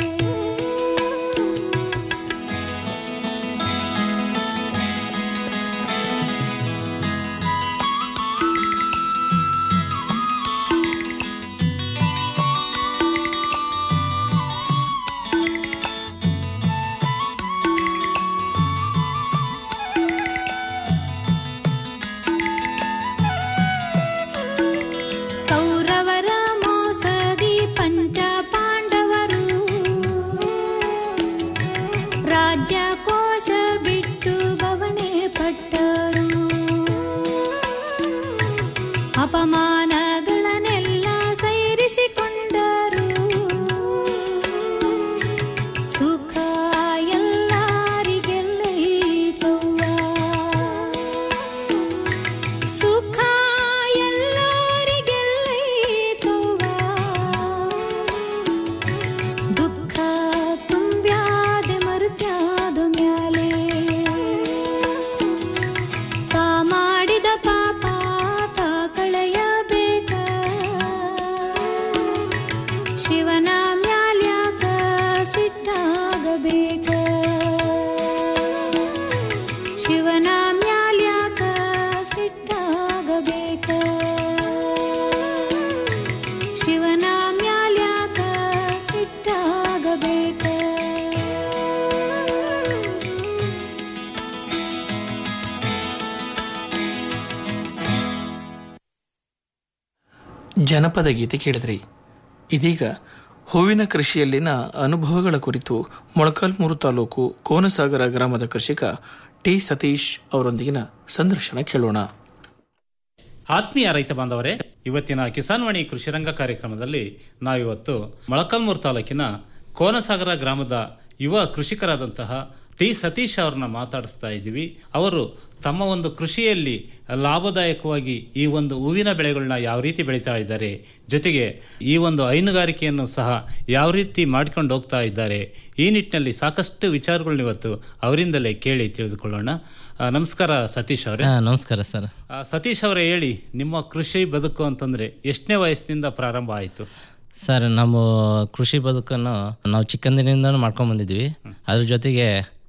ಕೌರವರ ಮೋಸದಿ ಪಂಚ ಪಾಂಡವರು ರಾಜ್ಯ ಕೋಶ ಬಿಟ್ಟು ಬವಣೆ ಪಟ್ಟರು ಅಪಮಾನಗಳನ್ನೆಲ್ಲ ಸೈರಿಸಿಕೊಂಡರು ಸುಖ ಎಲ್ಲರಿಗೆಲ್ಲೈತವ್ವ ಸುಖ ಎಲ್ಲರಿಗೆಲ್ಲೈತವ್ವ ದುಃಖ ತುಂಬ್ಯಾದೆ ಮರುತ್ಯಾದ ಮ್ಯಾಲೆ ತಾ ಮಾಡಿದ ಪಾಪ ತಾ ಕಳೆಯಬೇಕ ಶಿವನ ಮ್ಯಾಲ್ಯಾಕ ಸಿಟ್ಟಾಗಬೇಕ ಶಿವನ ಮ್ಯಾಲ್ಯಾಕ ಸಿಟ್ಟಾಗಬೇಕ ಶಿವನ ಮ್ಯಾಲ್ಯಾಕ ಸಿಟ್ಟಾಗಬೇಕ ಜನಪದ ಗೀತೆ ಕೇಳಿದ್ರಿ ಇದೀಗ ಹೂವಿನ ಕೃಷಿಯಲ್ಲಿನ ಅನುಭವಗಳ ಕುರಿತು ಮೊಳಕಾಲ್ಮೂರು ತಾಲೂಕು ಕೋನಸಾಗರ ಗ್ರಾಮದ ಕೃಷಿಕ ಟಿ ಸತೀಶ್ ಅವರೊಂದಿಗಿನ ಸಂದರ್ಶನ ಕೇಳೋಣ ಆತ್ಮೀಯ ರೈತ ಬಾಂಧವರೇ ಇವತ್ತಿನ ಕಿಸಾನ್ ವಾಣಿ ಕೃಷಿರಂಗ ಕಾರ್ಯಕ್ರಮದಲ್ಲಿ ನಾವಿವತ್ತು ಮೊಳಕಲ್ಮೂರು ತಾಲೂಕಿನ ಕೋನಸಾಗರ ಗ್ರಾಮದ ಯುವ ಕೃಷಿಕರಾದಂತಹ ಟಿ ಸತೀಶ್ ಅವ್ರನ್ನ ಮಾತಾಡಿಸ್ತಾ ಇದ್ದೀವಿ ಅವರು ತಮ್ಮ ಒಂದು ಕೃಷಿಯಲ್ಲಿ ಲಾಭದಾಯಕವಾಗಿ ಈ ಒಂದು ಹೂವಿನ ಬೆಳೆಗಳನ್ನ ಯಾವ ರೀತಿ ಬೆಳೀತಾ ಇದ್ದಾರೆ ಜೊತೆಗೆ ಈ ಒಂದು ಹೈನುಗಾರಿಕೆಯನ್ನು ಸಹ ಯಾವ ರೀತಿ ಮಾಡ್ಕೊಂಡು ಹೋಗ್ತಾ ಇದ್ದಾರೆ ಈ ನಿಟ್ಟಿನಲ್ಲಿ ಸಾಕಷ್ಟು ವಿಚಾರಗಳನ್ನ ಇವತ್ತು ಅವರಿಂದಲೇ ಕೇಳಿ ತಿಳಿದುಕೊಳ್ಳೋಣ ಆ, ನಮಸ್ಕಾರ ಸತೀಶ್ ಅವರೇ ಹಾ, ನಮಸ್ಕಾರ ಸರ್ ಆ, ಸತೀಶ್ ಅವರೇ ಹೇಳಿ ನಿಮ್ಮ ಕೃಷಿ ಬದುಕು ಅಂತಂದ್ರೆ ಎಷ್ಟನೇ ವಯಸ್ಸಿನಿಂದ ಪ್ರಾರಂಭ ಆಯಿತು ಸರ್ ನಮ್ಮ ಕೃಷಿ ಬದುಕನ್ನು ನಾವು ಚಿಕ್ಕಂದಿನಿಂದ ಮಾಡ್ಕೊಂಡ್ ಬಂದಿದ್ವಿ ಅದ್ರ ಜೊತೆಗೆ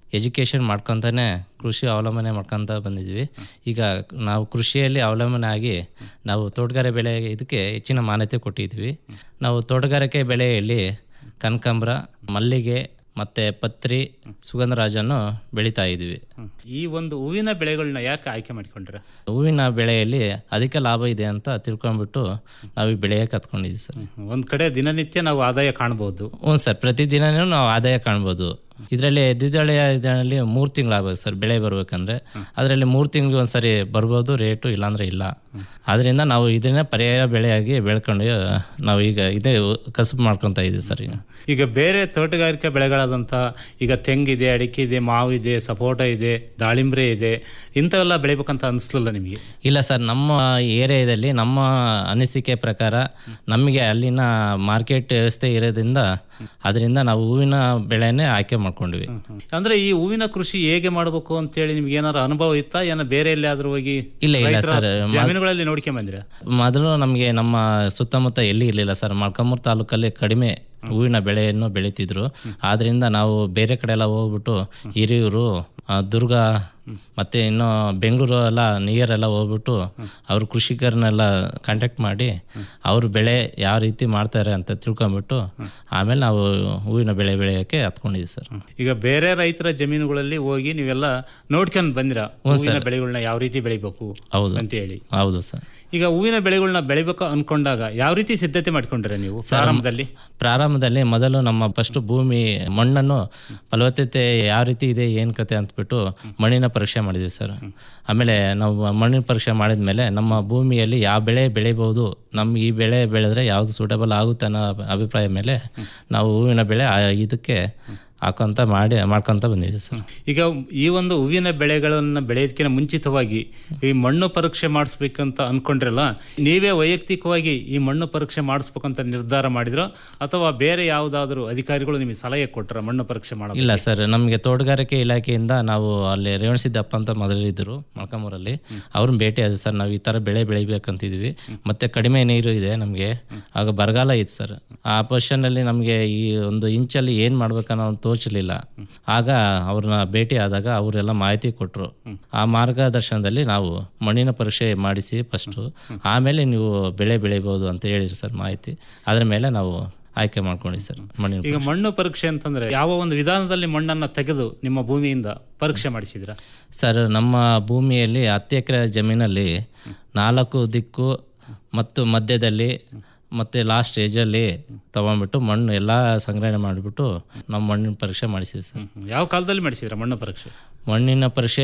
ಎಜುಕೇಷನ್ ಮಾಡ್ಕೊತಾನೆ ಕೃಷಿ ಅವಲಂಬನೆ ಮಾಡ್ಕೊತ ಬಂದಿದ್ವಿ ಈಗ ನಾವು ಕೃಷಿಯಲ್ಲಿ ಅವಲಂಬನೆ ಆಗಿ ನಾವು ತೋಟಗಾರಿಕೆ ಬೆಳೆ ಇದಕ್ಕೆ ಹೆಚ್ಚಿನ ಮಾನ್ಯತೆ ಕೊಟ್ಟಿದ್ವಿ ನಾವು ತೋಟಗಾರಿಕೆ ಬೆಳೆಯಲ್ಲಿ ಕನಕಾಂಬ್ರ ಮಲ್ಲಿಗೆ ಮತ್ತು ಪತ್ರಿ ಸುಗಂಧರಾಜನ್ನು ಬೆಳೀತಾ ಇದ್ವಿ ಈ ಒಂದು ಹೂವಿನ ಬೆಳೆಗಳನ್ನ ಯಾಕೆ ಆಯ್ಕೆ ಮಾಡಿಕೊಂಡ್ರೆ ಹೂವಿನ ಬೆಳೆಯಲ್ಲಿ ಅಧಿಕ ಲಾಭ ಇದೆ ಅಂತ ತಿಳ್ಕೊಂಡ್ಬಿಟ್ಟು ನಾವು ಈ ಬೆಳೆಯಕ್ಕೆ ಹತ್ಕೊಂಡಿದ್ವಿ ಸರ್ ಒಂದ್ ಕಡೆ ದಿನನಿತ್ಯ ನಾವು ಆದಾಯ ಕಾಣಬಹುದು ಹ್ಞೂ ಸರ್ ಪ್ರತಿದಿನನೂ ನಾವು ಆದಾಯ ಕಾಣ್ಬೋದು ಇದರಲ್ಲಿ ದ್ವಿದಳ ಇದರಲ್ಲಿ ಮೂರು ತಿಂಗಳು ಆಗ್ಬೇಕು ಸರ್ ಬೆಳೆ ಬರ್ಬೇಕಂದ್ರೆ ಅದರಲ್ಲಿ ಮೂರು ತಿಂಗಳಿಗೆ ಒಂದ್ಸರಿ ಬರ್ಬೋದು ರೇಟು ಇಲ್ಲಾಂದ್ರೆ ಇಲ್ಲ ಅದರಿಂದ ನಾವು ಇದನ್ನೇ ಪರ್ಯಾಯ ಬೆಳೆಯಾಗಿ ಬೆಳ್ಕೊಂಡು ನಾವು ಈಗ ಇದೇ ಕಸಬು ಮಾಡ್ಕೊತಾ ಇದ್ದೀವಿ ಸರ್ ಈಗ ಈಗ ಬೇರೆ ತೋಟಗಾರಿಕೆ ಬೆಳೆಗಳಾದಂಥ ಈಗ ತೆಂಗಿದೆ ಅಡಿಕೆ ಇದೆ ಮಾವು ಇದೆ ಸಪೋಟ ಇದೆ ದಾಳಿಂಬ್ರೆ ಇದೆ ಇಂಥವೆಲ್ಲ ಬೆಳಿಬೇಕಂತ ಅನಿಸ್ಲಿಲ್ಲ ನಿಮಗೆ ಇಲ್ಲ ಸರ್ ನಮ್ಮ ಏರಿಯಾದಲ್ಲಿ ನಮ್ಮ ಅನಿಸಿಕೆ ಪ್ರಕಾರ ನಮಗೆ ಅಲ್ಲಿನ ಮಾರ್ಕೆಟ್ ವ್ಯವಸ್ಥೆ ಇರೋದ್ರಿಂದ ಅದರಿಂದ ನಾವು ಹೂವಿನ ಬೆಳೆನೇ ಆಯ್ಕೆ ಮಾಡ್ಕೊಂಡ್ವಿ ಅಂದ್ರೆ ಈ ಹೂವಿನ ಕೃಷಿ ಹೇಗೆ ಮಾಡಬೇಕು ಅಂತೇಳಿ ನಿಮ್ಗೆ ಏನಾರು ಅನುಭವ ಇತ್ತಾ ಏನೋ ಬೇರೆ ಎಲ್ಲಿಯಾದ್ರೂ ಹೋಗಿ ಇಲ್ಲ, ಇಲ್ಲ ರೈತರ ಸರ್. ಮ- ಜಮೀನುಗಳಲ್ಲಿ ನೋಡ್ಕೊಂಡ್ ಬಂದ್ರೆ ಮೊದಲು ನಮಗೆ ನಮ್ಮ ಸುತ್ತಮುತ್ತ ಎಲ್ಲಿ ಇರಲಿಲ್ಲ ಸರ್ ಮೊಳಕಾಮೂರು ತಾಲೂಕಲ್ಲಿ ಕಡಿಮೆ ಹೂವಿನ ಬೆಳೆಯನ್ನು ಬೆಳೀತಿದ್ರು ಆದ್ರಿಂದ ನಾವು ಬೇರೆ ಕಡೆ ಎಲ್ಲ ಹೋಗ್ಬಿಟ್ಟು ಹಿರಿಯೂರು ಆ, ದುರ್ಗ ಮತ್ತೆ ಇನ್ನು ಬೆಂಗಳೂರು ಎಲ್ಲ ನಿಯರ್ ಎಲ್ಲ ಹೋಗ್ಬಿಟ್ಟು ಅವ್ರ ಕೃಷಿಕರನ್ನೆಲ್ಲ ಕಾಂಟ್ಯಾಕ್ಟ್ ಮಾಡಿ ಅವ್ರ ಬೆಳೆ ಯಾವ ರೀತಿ ಮಾಡ್ತಾರೆ ಅಂತ ತಿಳ್ಕೊಂಬಿಟ್ಟು ಆಮೇಲೆ ನಾವು ಹೂವಿನ ಬೆಳೆ ಬೆಳೆಯೋಕ್ಕೆ ಹತ್ಕೊಂಡಿದ್ವಿ ಸರ್ ಈಗ ಬೇರೆ ರೈತರ ಜಮೀನುಗಳಲ್ಲಿ ಹೋಗಿ ನೀವೆಲ್ಲ ನೋಡ್ಕೊಂಡ್ ಬಂದಿರ ಹ್ಞೂ ಹೂವಿನ ಸರ್. ಬೆಳೆಗಳನ್ನ ಯಾವ ರೀತಿ ಬೆಳಿಬೇಕು ಹೌದು ಅಂತ ಹೇಳಿ ಹೌದು ಸರ್ ಈಗ ಹೂವಿನ ಬೆಳೆಗಳನ್ನ ಬೆಳಿಬೇಕು ಅನ್ಕೊಂಡಾಗ ಯಾವ ರೀತಿ ಸಿದ್ಧತೆ ಮಾಡ್ಕೊಂಡ್ರೆ ನೀವು ಪ್ರಾರಂಭದಲ್ಲಿ ಪ್ರಾರಂಭದಲ್ಲಿ ಮೊದಲು ನಮ್ಮ ಫಸ್ಟ್ ಭೂಮಿ ಮಣ್ಣನ್ನು ಫಲವತ್ತತೆ ಯಾವ ರೀತಿ ಇದೆ ಏನು ಕತೆ ಅಂತಬಿಟ್ಟು ಮಣ್ಣಿನ ಪರೀಕ್ಷೆ ಮಾಡಿದ್ವಿ ಸರ್ ಆಮೇಲೆ ನಾವು ಮಣ್ಣಿನ ಪರೀಕ್ಷೆ ಮಾಡಿದ್ಮೇಲೆ ನಮ್ಮ ಭೂಮಿಯಲ್ಲಿ ಯಾವ ಬೆಳೆ ಬೆಳಿಬಹುದು ನಮ್ಗೆ ಈ ಬೆಳೆ ಬೆಳೆದ್ರೆ ಯಾವುದು ಸೂಟಬಲ್ ಆಗುತ್ತೆ ಅನ್ನೋ ಅಭಿಪ್ರಾಯ ಮೇಲೆ ನಾವು ಹೂವಿನ ಬೆಳೆ ಆ ಇದಕ್ಕೆ ಹಾಕೊಂತ ಮಾಡಿ ಮಾಡ್ಕೊಂತ ಬಂದಿದ್ದೀವಿ ಸರ್ ಈಗ ಈ ಒಂದು ಹೂವಿನ ಬೆಳೆಗಳನ್ನ ಬೆಳೆಯೋದಕ್ಕಿಂತ ಮುಂಚಿತವಾಗಿ ಈ ಮಣ್ಣು ಪರೀಕ್ಷೆ ಮಾಡಿಸ್ಬೇಕಂತ ಅನ್ಕೊಂಡ್ರಲ್ಲ ನೀವೇ ವೈಯಕ್ತಿಕವಾಗಿ ಈ ಮಣ್ಣು ಪರೀಕ್ಷೆ ಮಾಡಿಸ್ಬೇಕಂತ ನಿರ್ಧಾರ ಮಾಡಿದ್ರೋ ಅಥವಾ ಬೇರೆ ಯಾವುದಾದ್ರೂ ಅಧಿಕಾರಿಗಳು ನಿಮಗೆ ಸಲಹೆ ಕೊಟ್ಟರ ಮಣ್ಣು ಪರೀಕ್ಷೆ ಮಾಡೋ ಇಲ್ಲ ಸರ್ ನಮಗೆ ತೋಟಗಾರಿಕೆ ಇಲಾಖೆಯಿಂದ ನಾವು ಅಲ್ಲಿ ರೇವಣಸಿದ್ದಪ್ಪ ಅಂತ ಮೊದಲಿದ್ದರು ಮೊಳಕಾಮೂರಲ್ಲಿ ಅವ್ರನ್ನ ಭೇಟಿ ಆದ ಸರ್ ನಾವು ಈ ಥರ ಬೆಳೆ ಬೆಳಿಬೇಕಂತಿದ್ವಿ ಮತ್ತೆ ಕಡಿಮೆ ನೀರು ಇದೆ ನಮಗೆ ಆಗ ಬರಗಾಲ ಇತ್ತು ಸರ್ ಆ ಪೊಸಿಷನಲ್ಲಿ ನಮಗೆ ಈ ಒಂದು ಇಂಚಲ್ಲಿ ಏನು ಮಾಡ್ಬೇಕನ್ನೋ ಒಂದು ತೋಚಲಿಲ್ಲ ಆಗ ಅವ್ರನ್ನ ಭೇಟಿ ಆದಾಗ ಅವರೆಲ್ಲ ಮಾಹಿತಿ ಕೊಟ್ಟರು ಆ ಮಾರ್ಗದರ್ಶನದಲ್ಲಿ ನಾವು ಮಣ್ಣಿನ ಪರೀಕ್ಷೆ ಮಾಡಿಸಿ ಫಸ್ಟು ಆಮೇಲೆ ನೀವು ಬೆಳೆ ಬೆಳಿಬೋದು ಅಂತ ಹೇಳಿರಿ ಸರ್ ಮಾಹಿತಿ ಅದ್ರ ಮೇಲೆ ನಾವು ಆಯ್ಕೆ ಮಾಡ್ಕೊಂಡಿ ಸರ್ ಮಣ್ಣಿನ ಈಗ ಮಣ್ಣು ಪರೀಕ್ಷೆ ಅಂತಂದ್ರೆ ಯಾವ ಒಂದು ವಿಧಾನದಲ್ಲಿ ಮಣ್ಣನ್ನ ತೆಗೆದು ನಿಮ್ಮ ಭೂಮಿಯಿಂದ ಪರೀಕ್ಷೆ ಮಾಡಿಸಿದ್ರ ಸರ್ ನಮ್ಮ ಭೂಮಿಯಲ್ಲಿ ಹತ್ತು ಎಕರೆ ಜಮೀನಲ್ಲಿ ನಾಲ್ಕು ದಿಕ್ಕು ಮತ್ತು ಮಧ್ಯದಲ್ಲಿ ಮತ್ತು ಲಾಸ್ಟ್ ಸ್ಟೇಜಲ್ಲಿ ತಗೊಂಡ್ಬಿಟ್ಟು ಮಣ್ಣು ಎಲ್ಲ ಸಂಗ್ರಹಣೆ ಮಾಡಿಬಿಟ್ಟು ನಾವು ಮಣ್ಣಿನ ಪರೀಕ್ಷೆ ಮಾಡಿಸಿದ್ವಿ ಸರ್ ಯಾವ ಕಾಲದಲ್ಲಿ ಮಾಡಿಸಿದ್ರ ಮಣ್ಣು ಪರೀಕ್ಷೆ ಮಣ್ಣಿನ ಪರೀಕ್ಷೆ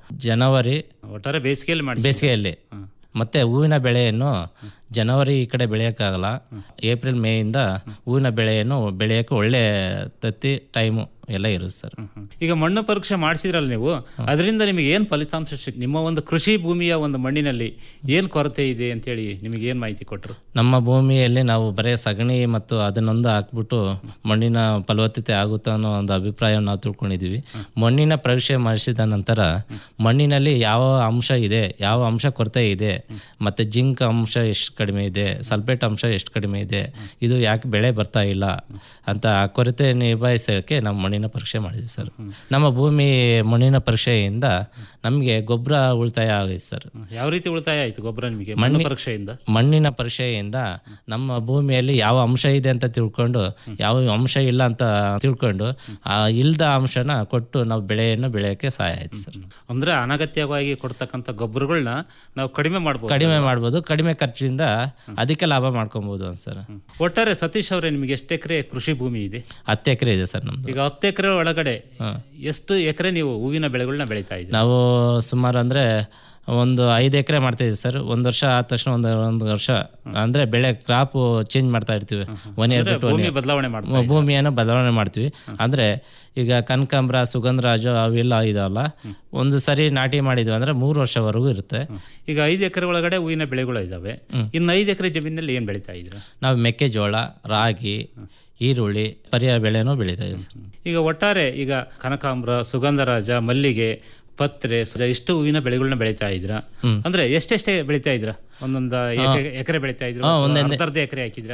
ಜನವರಿ ಒಟ್ಟಾರೆ ಬೇಸಿಗೆಯಲ್ಲಿ ಮಾಡಿ ಬೇಸಿಗೆಯಲ್ಲಿ ಮತ್ತೆ ಹೂವಿನ ಬೆಳೆಯನ್ನು ಜನವರಿ ಈ ಕಡೆ ಬೆಳೆಯೋಕ್ಕಾಗಲ್ಲ ಏಪ್ರಿಲ್ ಮೇಯಿಂದ ಹೂವಿನ ಬೆಳೆಯನ್ನು ಬೆಳೆಯೋಕ್ಕೆ ಒಳ್ಳೆ ತತ್ತಿ ಟೈಮು ಎಲ್ಲ ಇರುತ್ತೆ ಸರ್ ಈಗ ಮಣ್ಣು ಪರೀಕ್ಷೆ ಮಾಡಿಸಿದ್ರಲ್ಲ ನೀವು ಅದರಿಂದ ನಿಮಗೆ ಏನು ಫಲಿತಾಂಶ ಸಿಕ್ ನಿಮ್ಮ ಒಂದು ಕೃಷಿ ಭೂಮಿಯ ಒಂದು ಮಣ್ಣಿನಲ್ಲಿ ಏನು ಕೊರತೆ ಇದೆ ಅಂತೇಳಿ ನಿಮಗೆ ಏನು ಮಾಹಿತಿ ಕೊಟ್ಟರು ನಮ್ಮ ಭೂಮಿಯಲ್ಲಿ ನಾವು ಬರೀ ಸಗಣಿ ಮತ್ತು ಅದನ್ನೊಂದು ಹಾಕ್ಬಿಟ್ಟು ಮಣ್ಣಿನ ಫಲವತ್ತತೆ ಆಗುತ್ತಾ ಅನ್ನೋ ಒಂದು ಅಭಿಪ್ರಾಯವನ್ನು ನಾವು ತಿಳ್ಕೊಂಡಿದ್ದೀವಿ ಮಣ್ಣಿನ ಪರೀಕ್ಷೆ ಮಾಡಿಸಿದ ನಂತರ ಮಣ್ಣಿನಲ್ಲಿ ಯಾವ ಅಂಶ ಇದೆ ಯಾವ ಅಂಶ ಕೊರತೆ ಇದೆ ಮತ್ತು ಜಿಂಕ್ ಅಂಶ ಎಷ್ಟು ಕಡಿಮೆ ಇದೆ ಸಲ್ಫೇಟ್ ಅಂಶ ಎಷ್ಟು ಕಡಿಮೆ ಇದೆ ಇದು ಯಾಕೆ ಬೆಳೆ ಬರ್ತಾ ಇಲ್ಲ ಅಂತ ಆ ಕೊರತೆ ನಿಭಾಯಿಸೋಕ್ಕೆ ನಾವು ಮಣ್ಣಿನ ಪರೀಕ್ಷೆ ಮಾಡಿದ್ವಿ ಸರ್ ನಮ್ಮ ಭೂಮಿ ಮಣ್ಣಿನ ಪರೀಕ್ಷೆಯಿಂದ ನಮಗೆ ಗೊಬ್ಬರ ಉಳಿತಾಯ ಆಗಿದೆ ಸರ್ ಯಾವ ರೀತಿ ಉಳಿತಾಯ ಆಯ್ತು ಗೊಬ್ಬರ ನಿಮಗೆ ಮಣ್ಣು ಮಣ್ಣಿ- ಪರೀಕ್ಷೆಯಿಂದ ಮಣ್ಣಿನ ಪರೀಕ್ಷೆಯಿಂದ ನಮ್ಮ ಭೂಮಿಯಲ್ಲಿ ಯಾವ ಅಂಶ ಇದೆ ಅಂತ ತಿಳ್ಕೊಂಡು ಯಾವ ಅಂಶ ಇಲ್ಲ ಅಂತ ತಿಳ್ಕೊಂಡು ಆ ಇಲ್ದ ಅಂಶನ ಕೊಟ್ಟು ನಾವು ಬೆಳೆಯನ್ನು ಬೆಳೆಯೋಕ್ಕೆ ಸಹಾಯ ಆಯ್ತು ಸರ್ ಅಂದ್ರೆ ಅನಗತ್ಯವಾಗಿ ಕೊಡ್ತಕ್ಕಂಥ ಗೊಬ್ಬರಗಳನ್ನ ನಾವು ಕಡಿಮೆ ಮಾಡ್ಬೋದು ಕಡಿಮೆ ಮಾಡ್ಬೋದು ಕಡಿಮೆ ಖರ್ಚಿಂದ ಅಧಿಕ ಲಾಭ ಮಾಡ್ಕೊಬೋದು ಅಂತ ಸರ್ ಒಟ್ಟಾರೆ ಸತೀಶ್ ಅವರೇ ನಿಮಗೆ ಎಷ್ಟು ಎಕರೆ ಕೃಷಿ ಭೂಮಿ ಇದೆ ಹತ್ತು ಎಕರೆ ಇದೆ ಸರ್ ನಮ್ದು ಈಗ ಹತ್ತು ಎಕರೆ ಒಳಗಡೆ ಎಷ್ಟು ಎಕರೆ ನೀವು ಹೂವಿನ ಬೆಳೆಗಳನ್ನ ಬೆಳೀತಾ ಇದ್ದೀರಿ ನಾವು ಸುಮಾರು ಅಂದರೆ ಒಂದು ಐದು ಎಕರೆ ಮಾಡ್ತಾ ಇದ್ದೀವಿ ಸರ್ ಒಂದು ವರ್ಷ ಆದ ತಕ್ಷಣ ಒಂದು ಒಂದು ವರ್ಷ ಅಂದರೆ ಬೆಳೆ ಕ್ರಾಪ್ ಚೇಂಜ್ ಮಾಡ್ತಾ ಇರ್ತೀವಿ ಒನ್ ಇಯರ್ ಅಂದ್ರೆ ಬಿಟ್ಟು one ಭೂಮಿ year. ಬದಲಾವಣೆ ಮಾಡ್ತಾ ಭೂ- ಭೂಮಿಯನ್ನು ಬದಲಾವಣೆ ಮಾಡ್ತೀವಿ ಅಂದರೆ ಈಗ ಕನಕಾಂಬ್ರ ಸುಗಂಧರಾಜು ಅವೆಲ್ಲ ಇದಾವಲ್ಲ ಒಂದು ಸರಿ ನಾಟಿ ಮಾಡಿದ್ವಿ ಅಂದರೆ ಮೂರು ವರ್ಷವರೆಗೂ ಇರುತ್ತೆ ಈಗ ಐದು ಎಕರೆ ಒಳಗಡೆ ಹೂವಿನ ಬೆಳೆಗಳು ಇದಾವೆ ಇನ್ನು ಐದು ಎಕರೆ ಜಮೀನಲ್ಲಿ ಏನ್ ಬೆಳೀತಾ ಇದ್ದೀರಾ ನಾವು ಮೆಕ್ಕೆಜೋಳ ರಾಗಿ ಈರುಳ್ಳಿ ಪರ್ಯಾಯ ಬೆಳೆನೂ ಬೆಳೀತಾ ಇದ್ದೀವಿ ಸರ್ ಈಗ ಒಟ್ಟಾರೆ ಈಗ ಕನಕಾಂಬ್ರ ಸುಗಂಧರಾಜ ಮಲ್ಲಿಗೆ ಪತ್ರೆ ಸುಜ ಇಷ್ಟು ಹೂವಿನ ಬೆಳೆಗಳನ್ನ ಬೆಳೀತಾ ಇದ್ರ ಅಂದ್ರೆ ಎಷ್ಟೆಷ್ಟೇ ಬೆಳೀತಾ ಇದ್ರ ಒಂದೊಂದು ಎಕರೆ ಬೆಳೀತಾ ಇದ್ರು ಹಾ, ಅಥವಾ ಒಂದೊಂದೇ. ಅರ್ಧ ಅರ್ಧ ಎಕರೆ ಹಾಕಿದ್ರ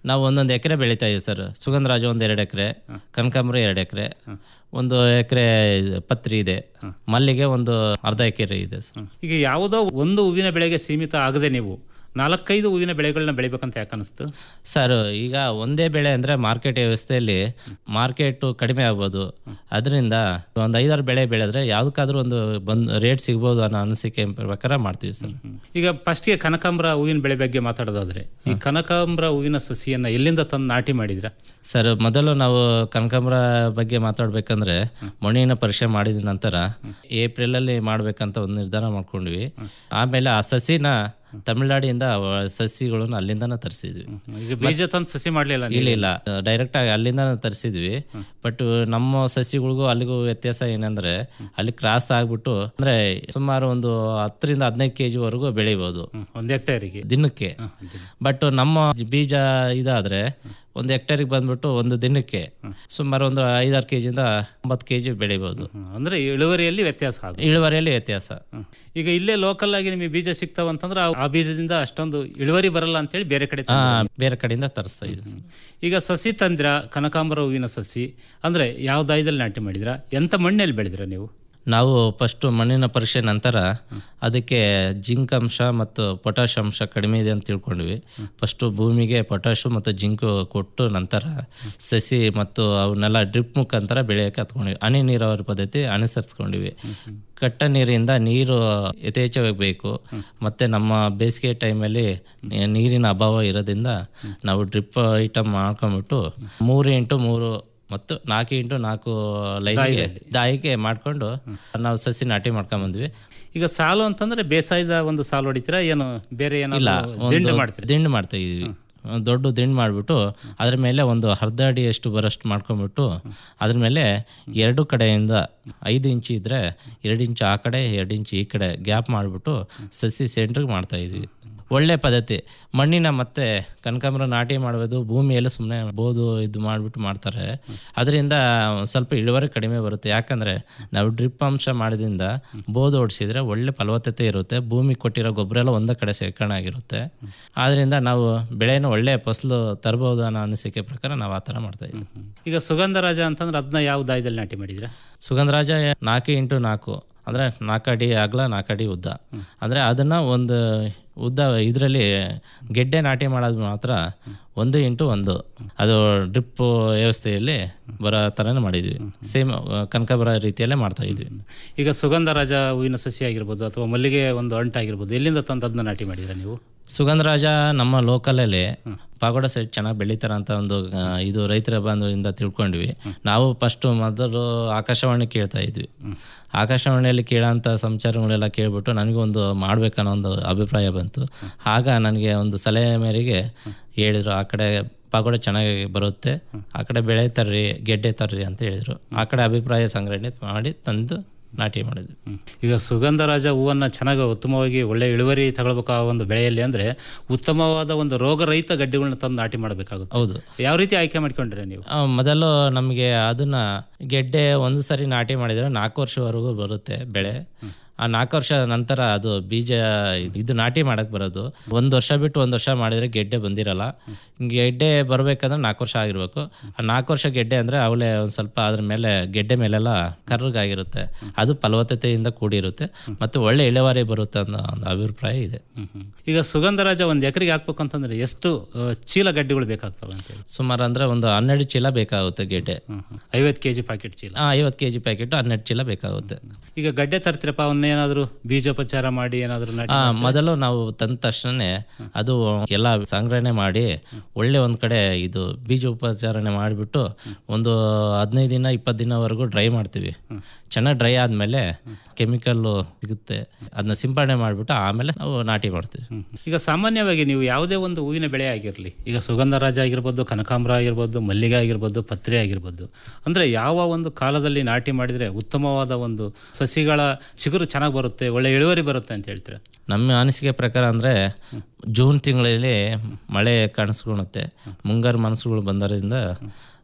ನಾವು ಒಂದೊಂದು ಎಕರೆ ಬೆಳೀತಾ ಇದೀವಿ ಸರ್ ಸುಗಂಧರಾಜ ಒಂದು ಎರಡು ಎಕರೆ ಕನಕಾಂಬರ ಎರಡು ಎಕರೆ ಒಂದು ಎಕರೆ ಪತ್ರಿ ಇದೆ ಮಲ್ಲಿಗೆ ಒಂದು ಅರ್ಧ ಎಕರೆ ಇದೆ ಸರ್ ಈಗ ಯಾವುದೋ ಒಂದು ಹೂವಿನ ಬೆಳೆಗೆ ಸೀಮಿತ ಆಗದೆ ನೀವು ನಾಲ್ಕೈದು ಹೂವಿನ ಬೆಳೆಗಳನ್ನ ಬೆಳಿಬೇಕಂತ ಯಾಕೆ ಅನಿಸ್ತು ಸರ್ ಈಗ ಒಂದೇ ಬೆಳೆ ಅಂದರೆ ಮಾರ್ಕೆಟ್ ವ್ಯವಸ್ಥೆಯಲ್ಲಿ ಮಾರ್ಕೆಟು ಕಡಿಮೆ ಆಗ್ಬೋದು ಅದರಿಂದ ಒಂದು ಐದಾರು ಬೆಳೆ ಬೆಳೆದ್ರೆ ಯಾವುದಕ್ಕಾದ್ರೂ ಒಂದು ಬಂದ್ ರೇಟ್ ಸಿಗ್ಬೋದು ಅನ್ನೋ ಅನಿಸಿಕೆ ಪ್ರಕಾರ ಮಾಡ್ತೀವಿ ಸರ್ ಈಗ ಫಸ್ಟ್ಗೆ ಕನಕಾಂಬರ ಹೂವಿನ ಬೆಳೆ ಬಗ್ಗೆ ಮಾತಾಡೋದಾದ್ರೆ ಈ ಕನಕಾಂಬರ ಹೂವಿನ ಸಸಿಯನ್ನ ಎಲ್ಲಿಂದ ತಂದು ನಾಟಿ ಮಾಡಿದ್ರ ಸರ್ ಮೊದಲು ನಾವು ಕನಕಾಂಬರ ಬಗ್ಗೆ ಮಾತಾಡ್ಬೇಕಂದ್ರೆ ಮಣ್ಣಿನ ಪರೀಕ್ಷೆ ಮಾಡಿದ ನಂತರ ಏಪ್ರಿಲಲ್ಲಿ ಮಾಡ್ಬೇಕಂತ ಒಂದು ನಿರ್ಧಾರ ಮಾಡ್ಕೊಂಡ್ವಿ ಆಮೇಲೆ ಆ ಸಸಿನ ತಮಿಳ್ನಾಡಿಂದ ಅವ- ಸಸಿಗಳನ್ನ ಅಲ್ಲಿಂದನೇ ತರಿಸಿದ್ವಿ ಈಗ ಬೀಜ ತಂದು ಸಸಿ ಮಾಡ್ಲಿಲ್ಲ ನೀವು? ಇಲ್ಲ ಇಲ್ಲ ಡೈರೆಕ್ಟ್ ಆಗಿ ಅಲ್ಲಿಂದ ತರಿಸಿದ್ವಿ ಬಟ್ ನಮ್ಮ ಸಸಿಗಳಿಗೂ ಅಲ್ಲಿಗೂ ವ್ಯತ್ಯಾಸ ಏನಂದ್ರೆ ಅಲ್ಲಿ ಕ್ರಾಸ್ ಆಗ್ಬಿಟ್ಟು ಅಂದ್ರೆ ಸುಮಾರು ಒಂದು ಹತ್ತರಿಂದ ಹದಿನೈದು ಕೆಜಿ ವರೆಗೂ ಬೆಳಿಬಹುದು ಒಂದ್ ಹೆಕ್ಟೇರಿಗೆ ದಿನಕ್ಕೆ ಬಟ್ ನಮ್ಮ ಬೀಜ ಇದಾದ್ರೆ ಒಂದು ಹೆಕ್ಟೇರಿಗೆ ಬಂದ್ಬಿಟ್ಟು ಒಂದು ದಿನಕ್ಕೆ ಸುಮಾರು ಒಂದು ಐದಾರು ಕೆಜಿಯಿಂದ ಒಂಬತ್ತು ಕೆಜಿ ಬೆಳಿಬಹುದು ಅಂದ್ರೆ ಇಳುವರಿಯಲ್ಲಿ ವ್ಯತ್ಯಾಸ ಆಗುತ್ತೆ ಇಳುವರಿಯಲ್ಲಿ ವ್ಯತ್ಯಾಸ ಈಗ ಇಲ್ಲೇ ಲೋಕಲ್ ಆಗಿ ನಿಮಗೆ ಬೀಜ ಸಿಗ್ತಾವ ಅಂತಂದ್ರೆ ಆ- ಆ ಬೀಜದಿಂದ ಅಷ್ಟೊಂದು ಇಳುವರಿ ಬರಲ್ಲ ಅಂತೇಳಿ ಬೇರೆ ಕಡೆ ಆ, ತಂದಿದ್ದೀರಿ. ಬೇರೆ ಕಡೆಯಿಂದ ತರಿಸ್ತಾ ಇದ್ವಿ ಸರ್. ಈಗ ಸಸಿ ತಂದ್ರ ಕನಕಾಂಬರ ಹೂವಿನ ಸಸಿ ಅಂದ್ರೆ ಯಾವ ದಾಯದಲ್ಲಿ ನಾಟಿ ಮಾಡಿದ್ರ ಎಂತ ಮಣ್ಣಲ್ಲಿ ಬೆಳೆದಿರ ನೀವು ನಾವು ಫಸ್ಟ್ ಮಣ್ಣಿನ ಪರೀಕ್ಷೆ ನಂತರ ಅದಕ್ಕೆ ಜಿಂಕ್ ಅಂಶ ಮತ್ತು ಪೊಟ್ಯಾಶ್ ಅಂಶ ಕಡಿಮೆ ಇದೆ ಅಂತ ತಿಳ್ಕೊಂಡ್ವಿ ಫಸ್ಟು ಭೂಮಿಗೆ ಪೊಟ್ಯಾಶು ಮತ್ತು ಜಿಂಕ್ ಕೊಟ್ಟು ನಂತರ ಸಸಿ ಮತ್ತು ಅವನ್ನೆಲ್ಲ ಡ್ರಿಪ್ ಮುಖಾಂತರ ಬೆಳೆಯೋಕೆ ಹತ್ಕೊಂಡ್ವಿ ಹನಿ ನೀರಾವರಿ ಪದ್ಧತಿ ಅನುಸರಿಸ್ಕೊಂಡಿವಿ ಕಟ್ಟ ನೀರಿಂದ ನೀರು ಯಥೇಚ್ಛವಾಗಿ ಬೇಕು ಮತ್ತು ನಮ್ಮ ಬೇಸಿಗೆ ಟೈಮಲ್ಲಿ ನೀರಿನ ಅಭಾವ ಇರೋದ್ರಿಂದ ನಾವು ಡ್ರಿಪ್ ಐಟಮ್ ಮಾಡ್ಕೊಂಬಿಟ್ಟು ಮೂರು ಇಂಟು ಮೂರು ಮತ್ತು ನಾಲ್ಕು ಇಂಟು ನಾಲ್ಕು ಲೈನ್ಗೆ ದಾಯದಲ್ಲಿ. ದಾಯಿಗೆ ಮಾಡ್ಕೊಂಡು ನಾವು ಸಸಿ ನಾಟಿ ಮಾಡ್ಕೊಂಡ್ ಬಂದ್ವಿ ಈಗ ಸಾಲು ಅಂತಂದ್ರೆ ಬೇಸಾಯದ ಒಂದು ಸಾಲು ಹೊಡಿತೀರಾ ಏನು ಬೇರೆ ಇಲ್ಲ ಏನಾದ್ರು ದಿಂಡು ಒಂದು ಮಾಡ್ತೀರಾ ದಿಂಡು ಮಾಡ್ತಾ ಇದೀವಿ ಒಂದು ದೊಡ್ಡ ದಿಂಡು ಮಾಡಿಬಿಟ್ಟು ಅದ್ರ ಮೇಲೆ ಒಂದು ಅರ್ಧ ಅಡಿಯಷ್ಟು ಬರೋಷ್ಟು ಮಾಡ್ಕೊಂಬಿಟ್ಟು ಅದ್ರ ಮೇಲೆ ಎರಡು ಕಡೆಯಿಂದ ಐದು ಇಂಚು ಇದ್ರೆ ಎರಡು ಇಂಚು ಆ ಕಡೆ ಎರಡು ಇಂಚು ಈ ಕಡೆ ಗ್ಯಾಪ್ ಮಾಡಿಬಿಟ್ಟು ಸಸಿ ಸೆಂಟ್ರಿಗೆ ಮಾಡ್ತಾ ಇದೀವಿ ಒಳ್ಳೆ ಪದ್ಧತಿ ಮಣ್ಣಿನ ಮತ್ತೆ ಕನಕಾಂಬರ ನಾಟಿ ಮಾಡೋದು ಭೂಮಿಯಲ್ಲಿ ಸುಮ್ಮನೆ ಬೋದು ಇದು ಮಾಡಿಬಿಟ್ಟು ಮಾಡ್ತಾರೆ ಅದರಿಂದ ಸ್ವಲ್ಪ ಇಳುವರಿ ಕಡಿಮೆ ಬರುತ್ತೆ ಯಾಕಂದರೆ ನಾವು ಡ್ರಿಪ್ ಅಂಶ ಮಾಡೋದ್ರಿಂದ ಬೋದು ಹೊಡಿಸಿದ್ರೆ ಒಳ್ಳೆ ಫಲವತ್ತತೆ ಇರುತ್ತೆ ಭೂಮಿ ಕೊಟ್ಟಿರೋ ಗೊಬ್ಬರ ಎಲ್ಲ ಒಂದೇ ಕಡೆ ಶೇಖರಣೆ ಆಗಿರುತ್ತೆ ಆದ್ದರಿಂದ ನಾವು ಬೆಳೆನ ಒಳ್ಳೆ ಫಸಲು ತರಬಹುದು ಅನ್ನೋ ಅನಿಸಿಕೆ ಪ್ರಕಾರ ನಾವು ಆ ಥರ ಮಾಡ್ತಾ ಇದ್ದೀವಿ ಈಗ ಸುಗಂಧರಾಜ ಅಂತಂದ್ರೆ ಅದನ್ನ ಯಾವ ದಾಯದಲ್ಲಿ ನಾಟಿ ಮಾಡಿದ್ರ ಸುಗಂಧರಾಜ ನಾಲ್ಕು ಇಂಟು ನಾಲ್ಕು ಅಂದರೆ ನಾಲ್ಕು ಅಡಿ ಅಗಲ ನಾಲ್ಕು ಅಡಿ ಉದ್ದ ಅಂದರೆ ಅದನ್ನು ಒಂದು ಉದ್ದ ಇದರಲ್ಲಿ ಗೆಡ್ಡೆ ನಾಟಿ ಮಾಡೋದು ಮಾತ್ರ ಒಂದು ಇಂಟು ಒಂದು ಅದು ಡ್ರಿಪ್ ವ್ಯವಸ್ಥೆಯಲ್ಲಿ ಬರೋ ಥರನೇ ಮಾಡಿದ್ವಿ ಸೇಮ್ ಕನಕಬರ ರೀತಿಯಲ್ಲೇ ಮಾಡ್ತಾ ಇದ್ವಿ ಈಗ ಸುಗಂಧರಾಜ ಹೂವಿನ ಸಸಿ ಆಗಿರ್ಬೋದು ಅಥವಾ ಮಲ್ಲಿಗೆ ಒಂದು ಅಂಟಾಗಿರ್ಬೋದು ಎಲ್ಲಿಂದ ತಂದು ಅದನ್ನ ನಾಟಿ ಮಾಡಿದ್ರ ನೀವು ಸುಗಂಧರಾಜ ನಮ್ಮ ಲೋಕಲಲ್ಲಿ ಪಾಗೋಡ ಸೈಡ್ ಚೆನ್ನಾಗಿ ಬೆಳೀತಾರ ಅಂತ ಒಂದು ಆ, ಇದು ರೈತರ ಬಂಧುವಿಂದ ತಿಳ್ಕೊಂಡ್ವಿ ನಾವು ಫಸ್ಟ್ ಮೊದಲು ಆಕಾಶವಾಣಿ ಕೇಳ್ತಾ ಇದ್ವಿ ಆಕಾಶವಾಣಿಯಲ್ಲಿ ಕೇಳೋಂಥ ಸಂಚಾರಗಳೆಲ್ಲ ಕೇಳ್ಬಿಟ್ಟು ನನಗೊಂದು ಮಾಡ್ಬೇಕನ್ನೋ ಒಂದು ಅಭಿಪ್ರಾಯ ಬಂತು ಆಗ ನನಗೆ ಒಂದು ಸಲಹೆ ಮೇರೆಗೆ ಹೇಳಿದ್ರು ಆ ಕಡೆ ಪಾಗೋಡ ಚೆನ್ನಾಗಿ ಬರುತ್ತೆ ಆ ಕಡೆ ಬೆಳೆ ತರ್ರಿ ಗೆಡ್ಡೆ ತರ್ರಿ ಅಂತ ಹೇಳಿದ್ರು ಆ ಕಡೆ ಅಭಿಪ್ರಾಯ ಸಂಗ್ರಹಣೆ ಮಾಡಿ ತಂದು ನಾಟಿ ಮಾಡಿದ್ವಿ ಈಗ ಸುಗಂಧರಾಜ ಹೂವನ್ನ ಚೆನ್ನಾಗಿ ಉತ್ತಮವಾಗಿ ಒಳ್ಳೆ ಇಳುವರಿ ತಗೊಳ್ಬೇಕು ಆ ಒಂದು ಬೆಳೆಯಲ್ಲಿ ಅಂದ್ರೆ ಉತ್ತಮವಾದ ಒಂದು ರೋಗರಹಿತ ಗಡ್ಡೆಗಳನ್ನ ತಂದು ನಾಟಿ ಮಾಡಬೇಕಾಗುತ್ತೆ ಹೌದು ಯಾವ ರೀತಿ ಆಯ್ಕೆ ಮಾಡ್ಕೊಂಡ್ರೆ ನೀವು ಆ, ಮೊದಲು ನಮಗೆ ಅದನ್ನ ಗೆಡ್ಡೆ ಒಂದು ಸರಿ ನಾಟಿ ಮಾಡಿದರೆ ನಾಲ್ಕು ವರ್ಷವರೆಗೂ ಬರುತ್ತೆ ಬೆಳೆ ಆ ನಾಲ್ಕು ವರ್ಷ ನಂತರ ಅದು ಬೀಜ ಇದು ನಾಟಿ ಮಾಡಕ್ ಬರೋದು ಒಂದು ವರ್ಷ ಬಿಟ್ಟು ಒಂದು ವರ್ಷ ಮಾಡಿದ್ರೆ ಗೆಡ್ಡೆ ಬಂದಿರಲ್ಲ ಗೆಡ್ಡೆ ಬರ್ಬೇಕಂದ್ರೆ ನಾಲ್ಕು ವರ್ಷ ಆಗಿರ್ಬೇಕು ಆ ನಾಲ್ಕು ವರ್ಷ ಗೆಡ್ಡೆ ಅಂದ್ರೆ ಅವಲೇ ಒಂದು ಸ್ವಲ್ಪ ಅದ್ರ ಮೇಲೆ ಗೆಡ್ಡೆ ಮೇಲೆಲ್ಲ ಕರ್ರಗಾಗಿರುತ್ತೆ ಅದು ಫಲವತ್ತತೆಯಿಂದ ಕೂಡಿರುತ್ತೆ ಮತ್ತು ಒಳ್ಳೆ ಇಳುವರಿ ಬರುತ್ತೆ ಅನ್ನೋ ಒಂದು ಅಭಿಪ್ರಾಯ ಇದೆ ಈಗ ಸುಗಂಧರಾಜ ಒಂದು ಎಕರೆಗೆ ಹಾಕ್ಬೇಕು ಅಂತಂದ್ರೆ ಎಷ್ಟು ಆ, ಚೀಲ ಗಡ್ಡೆಗಳು ಬೇಕಾಗ್ತವೆ ಅಂತ ಹೇಳಿ ಸುಮಾರು ಅಂದ್ರೆ ಒಂದು ಹನ್ನೆರಡು ಚೀಲ ಬೇಕಾಗುತ್ತೆ ಗೆಡ್ಡೆ ಐವತ್ತು ಕೆಜಿ ಪ್ಯಾಕೆಟ್ ಚೀಲ ಐವತ್ತು ಕೆ ಜಿ ಪ್ಯಾಕೆಟ್ ಹನ್ನೆರಡು ಚೀಲ ಬೇಕಾಗುತ್ತೆ ಈಗ ಗಡ್ಡೆ ತರ್ತೀರಪ್ಪ ಅವನ್ನೇನಾದ್ರು ಬೀಜೋಪಚಾರ ಮಾಡಿ ಏನಾದ್ರು ನಾಟಿ ಆ, ಮಾಡ್ತೀರಾ? ಮೊದಲು ನಾವು ತಂದ ತಕ್ಷಣನೇ ಅದು ಎಲ್ಲ ಸಂಗ್ರಹಣೆ ಮಾಡಿ ಒಳ್ಳೆ ಒಂದು ಕಡೆ ಇದು ಬೀಜ ಉಪಚಾರಣೆ ಮಾಡಿಬಿಟ್ಟು ಒಂದು ಹದಿನೈದು ದಿನ ಇಪ್ಪತ್ತು ದಿನವರೆಗೂ ಡ್ರೈ ಮಾಡ್ತೀವಿ ಚೆನ್ನಾಗಿ ಡ್ರೈ ಆದಮೇಲೆ ಕೆಮಿಕಲ್ಲು ಸಿಗುತ್ತೆ ಅದನ್ನ ಸಿಂಪಡಣೆ ಮಾಡಿಬಿಟ್ಟು ಆಮೇಲೆ ನಾವು ನಾಟಿ ಮಾಡ್ತೀವಿ ಈಗ ಸಾಮಾನ್ಯವಾಗಿ ನೀವು ಯಾವುದೇ ಒಂದು ಹೂವಿನ ಬೆಳೆ ಆಗಿರಲಿ ಈಗ ಸುಗಂಧರಾಜ ಆಗಿರ್ಬೋದು ಕನಕಾಂಬರ ಆಗಿರ್ಬೋದು ಮಲ್ಲಿಗೆ ಆಗಿರ್ಬೋದು ಪತ್ರೆ ಆಗಿರ್ಬೋದು ಅಂದರೆ ಯಾವ ಒಂದು ಕಾಲದಲ್ಲಿ ನಾಟಿ ಮಾಡಿದರೆ ಉತ್ತಮವಾದ ಒಂದು ಸಸಿಗಳ ಚಿಗುರು ಚೆನ್ನಾಗಿ ಬರುತ್ತೆ ಒಳ್ಳೆ ಇಳುವರಿ ಬರುತ್ತೆ ಅಂತ ಹೇಳ್ತೀರಾ ನಮ್ಮ ಅನಿಸಿಕೆ ಪ್ರಕಾರ ಅಂದರೆ ಜೂನ್ ತಿಂಗಳಲ್ಲಿ ಮಳೆ ಕಾಣಿಸ್ಕೊಳುತ್ತೆ ಮುಂಗಾರು ಮನಸ್ಸುಗಳು ಬಂದರಿಂದ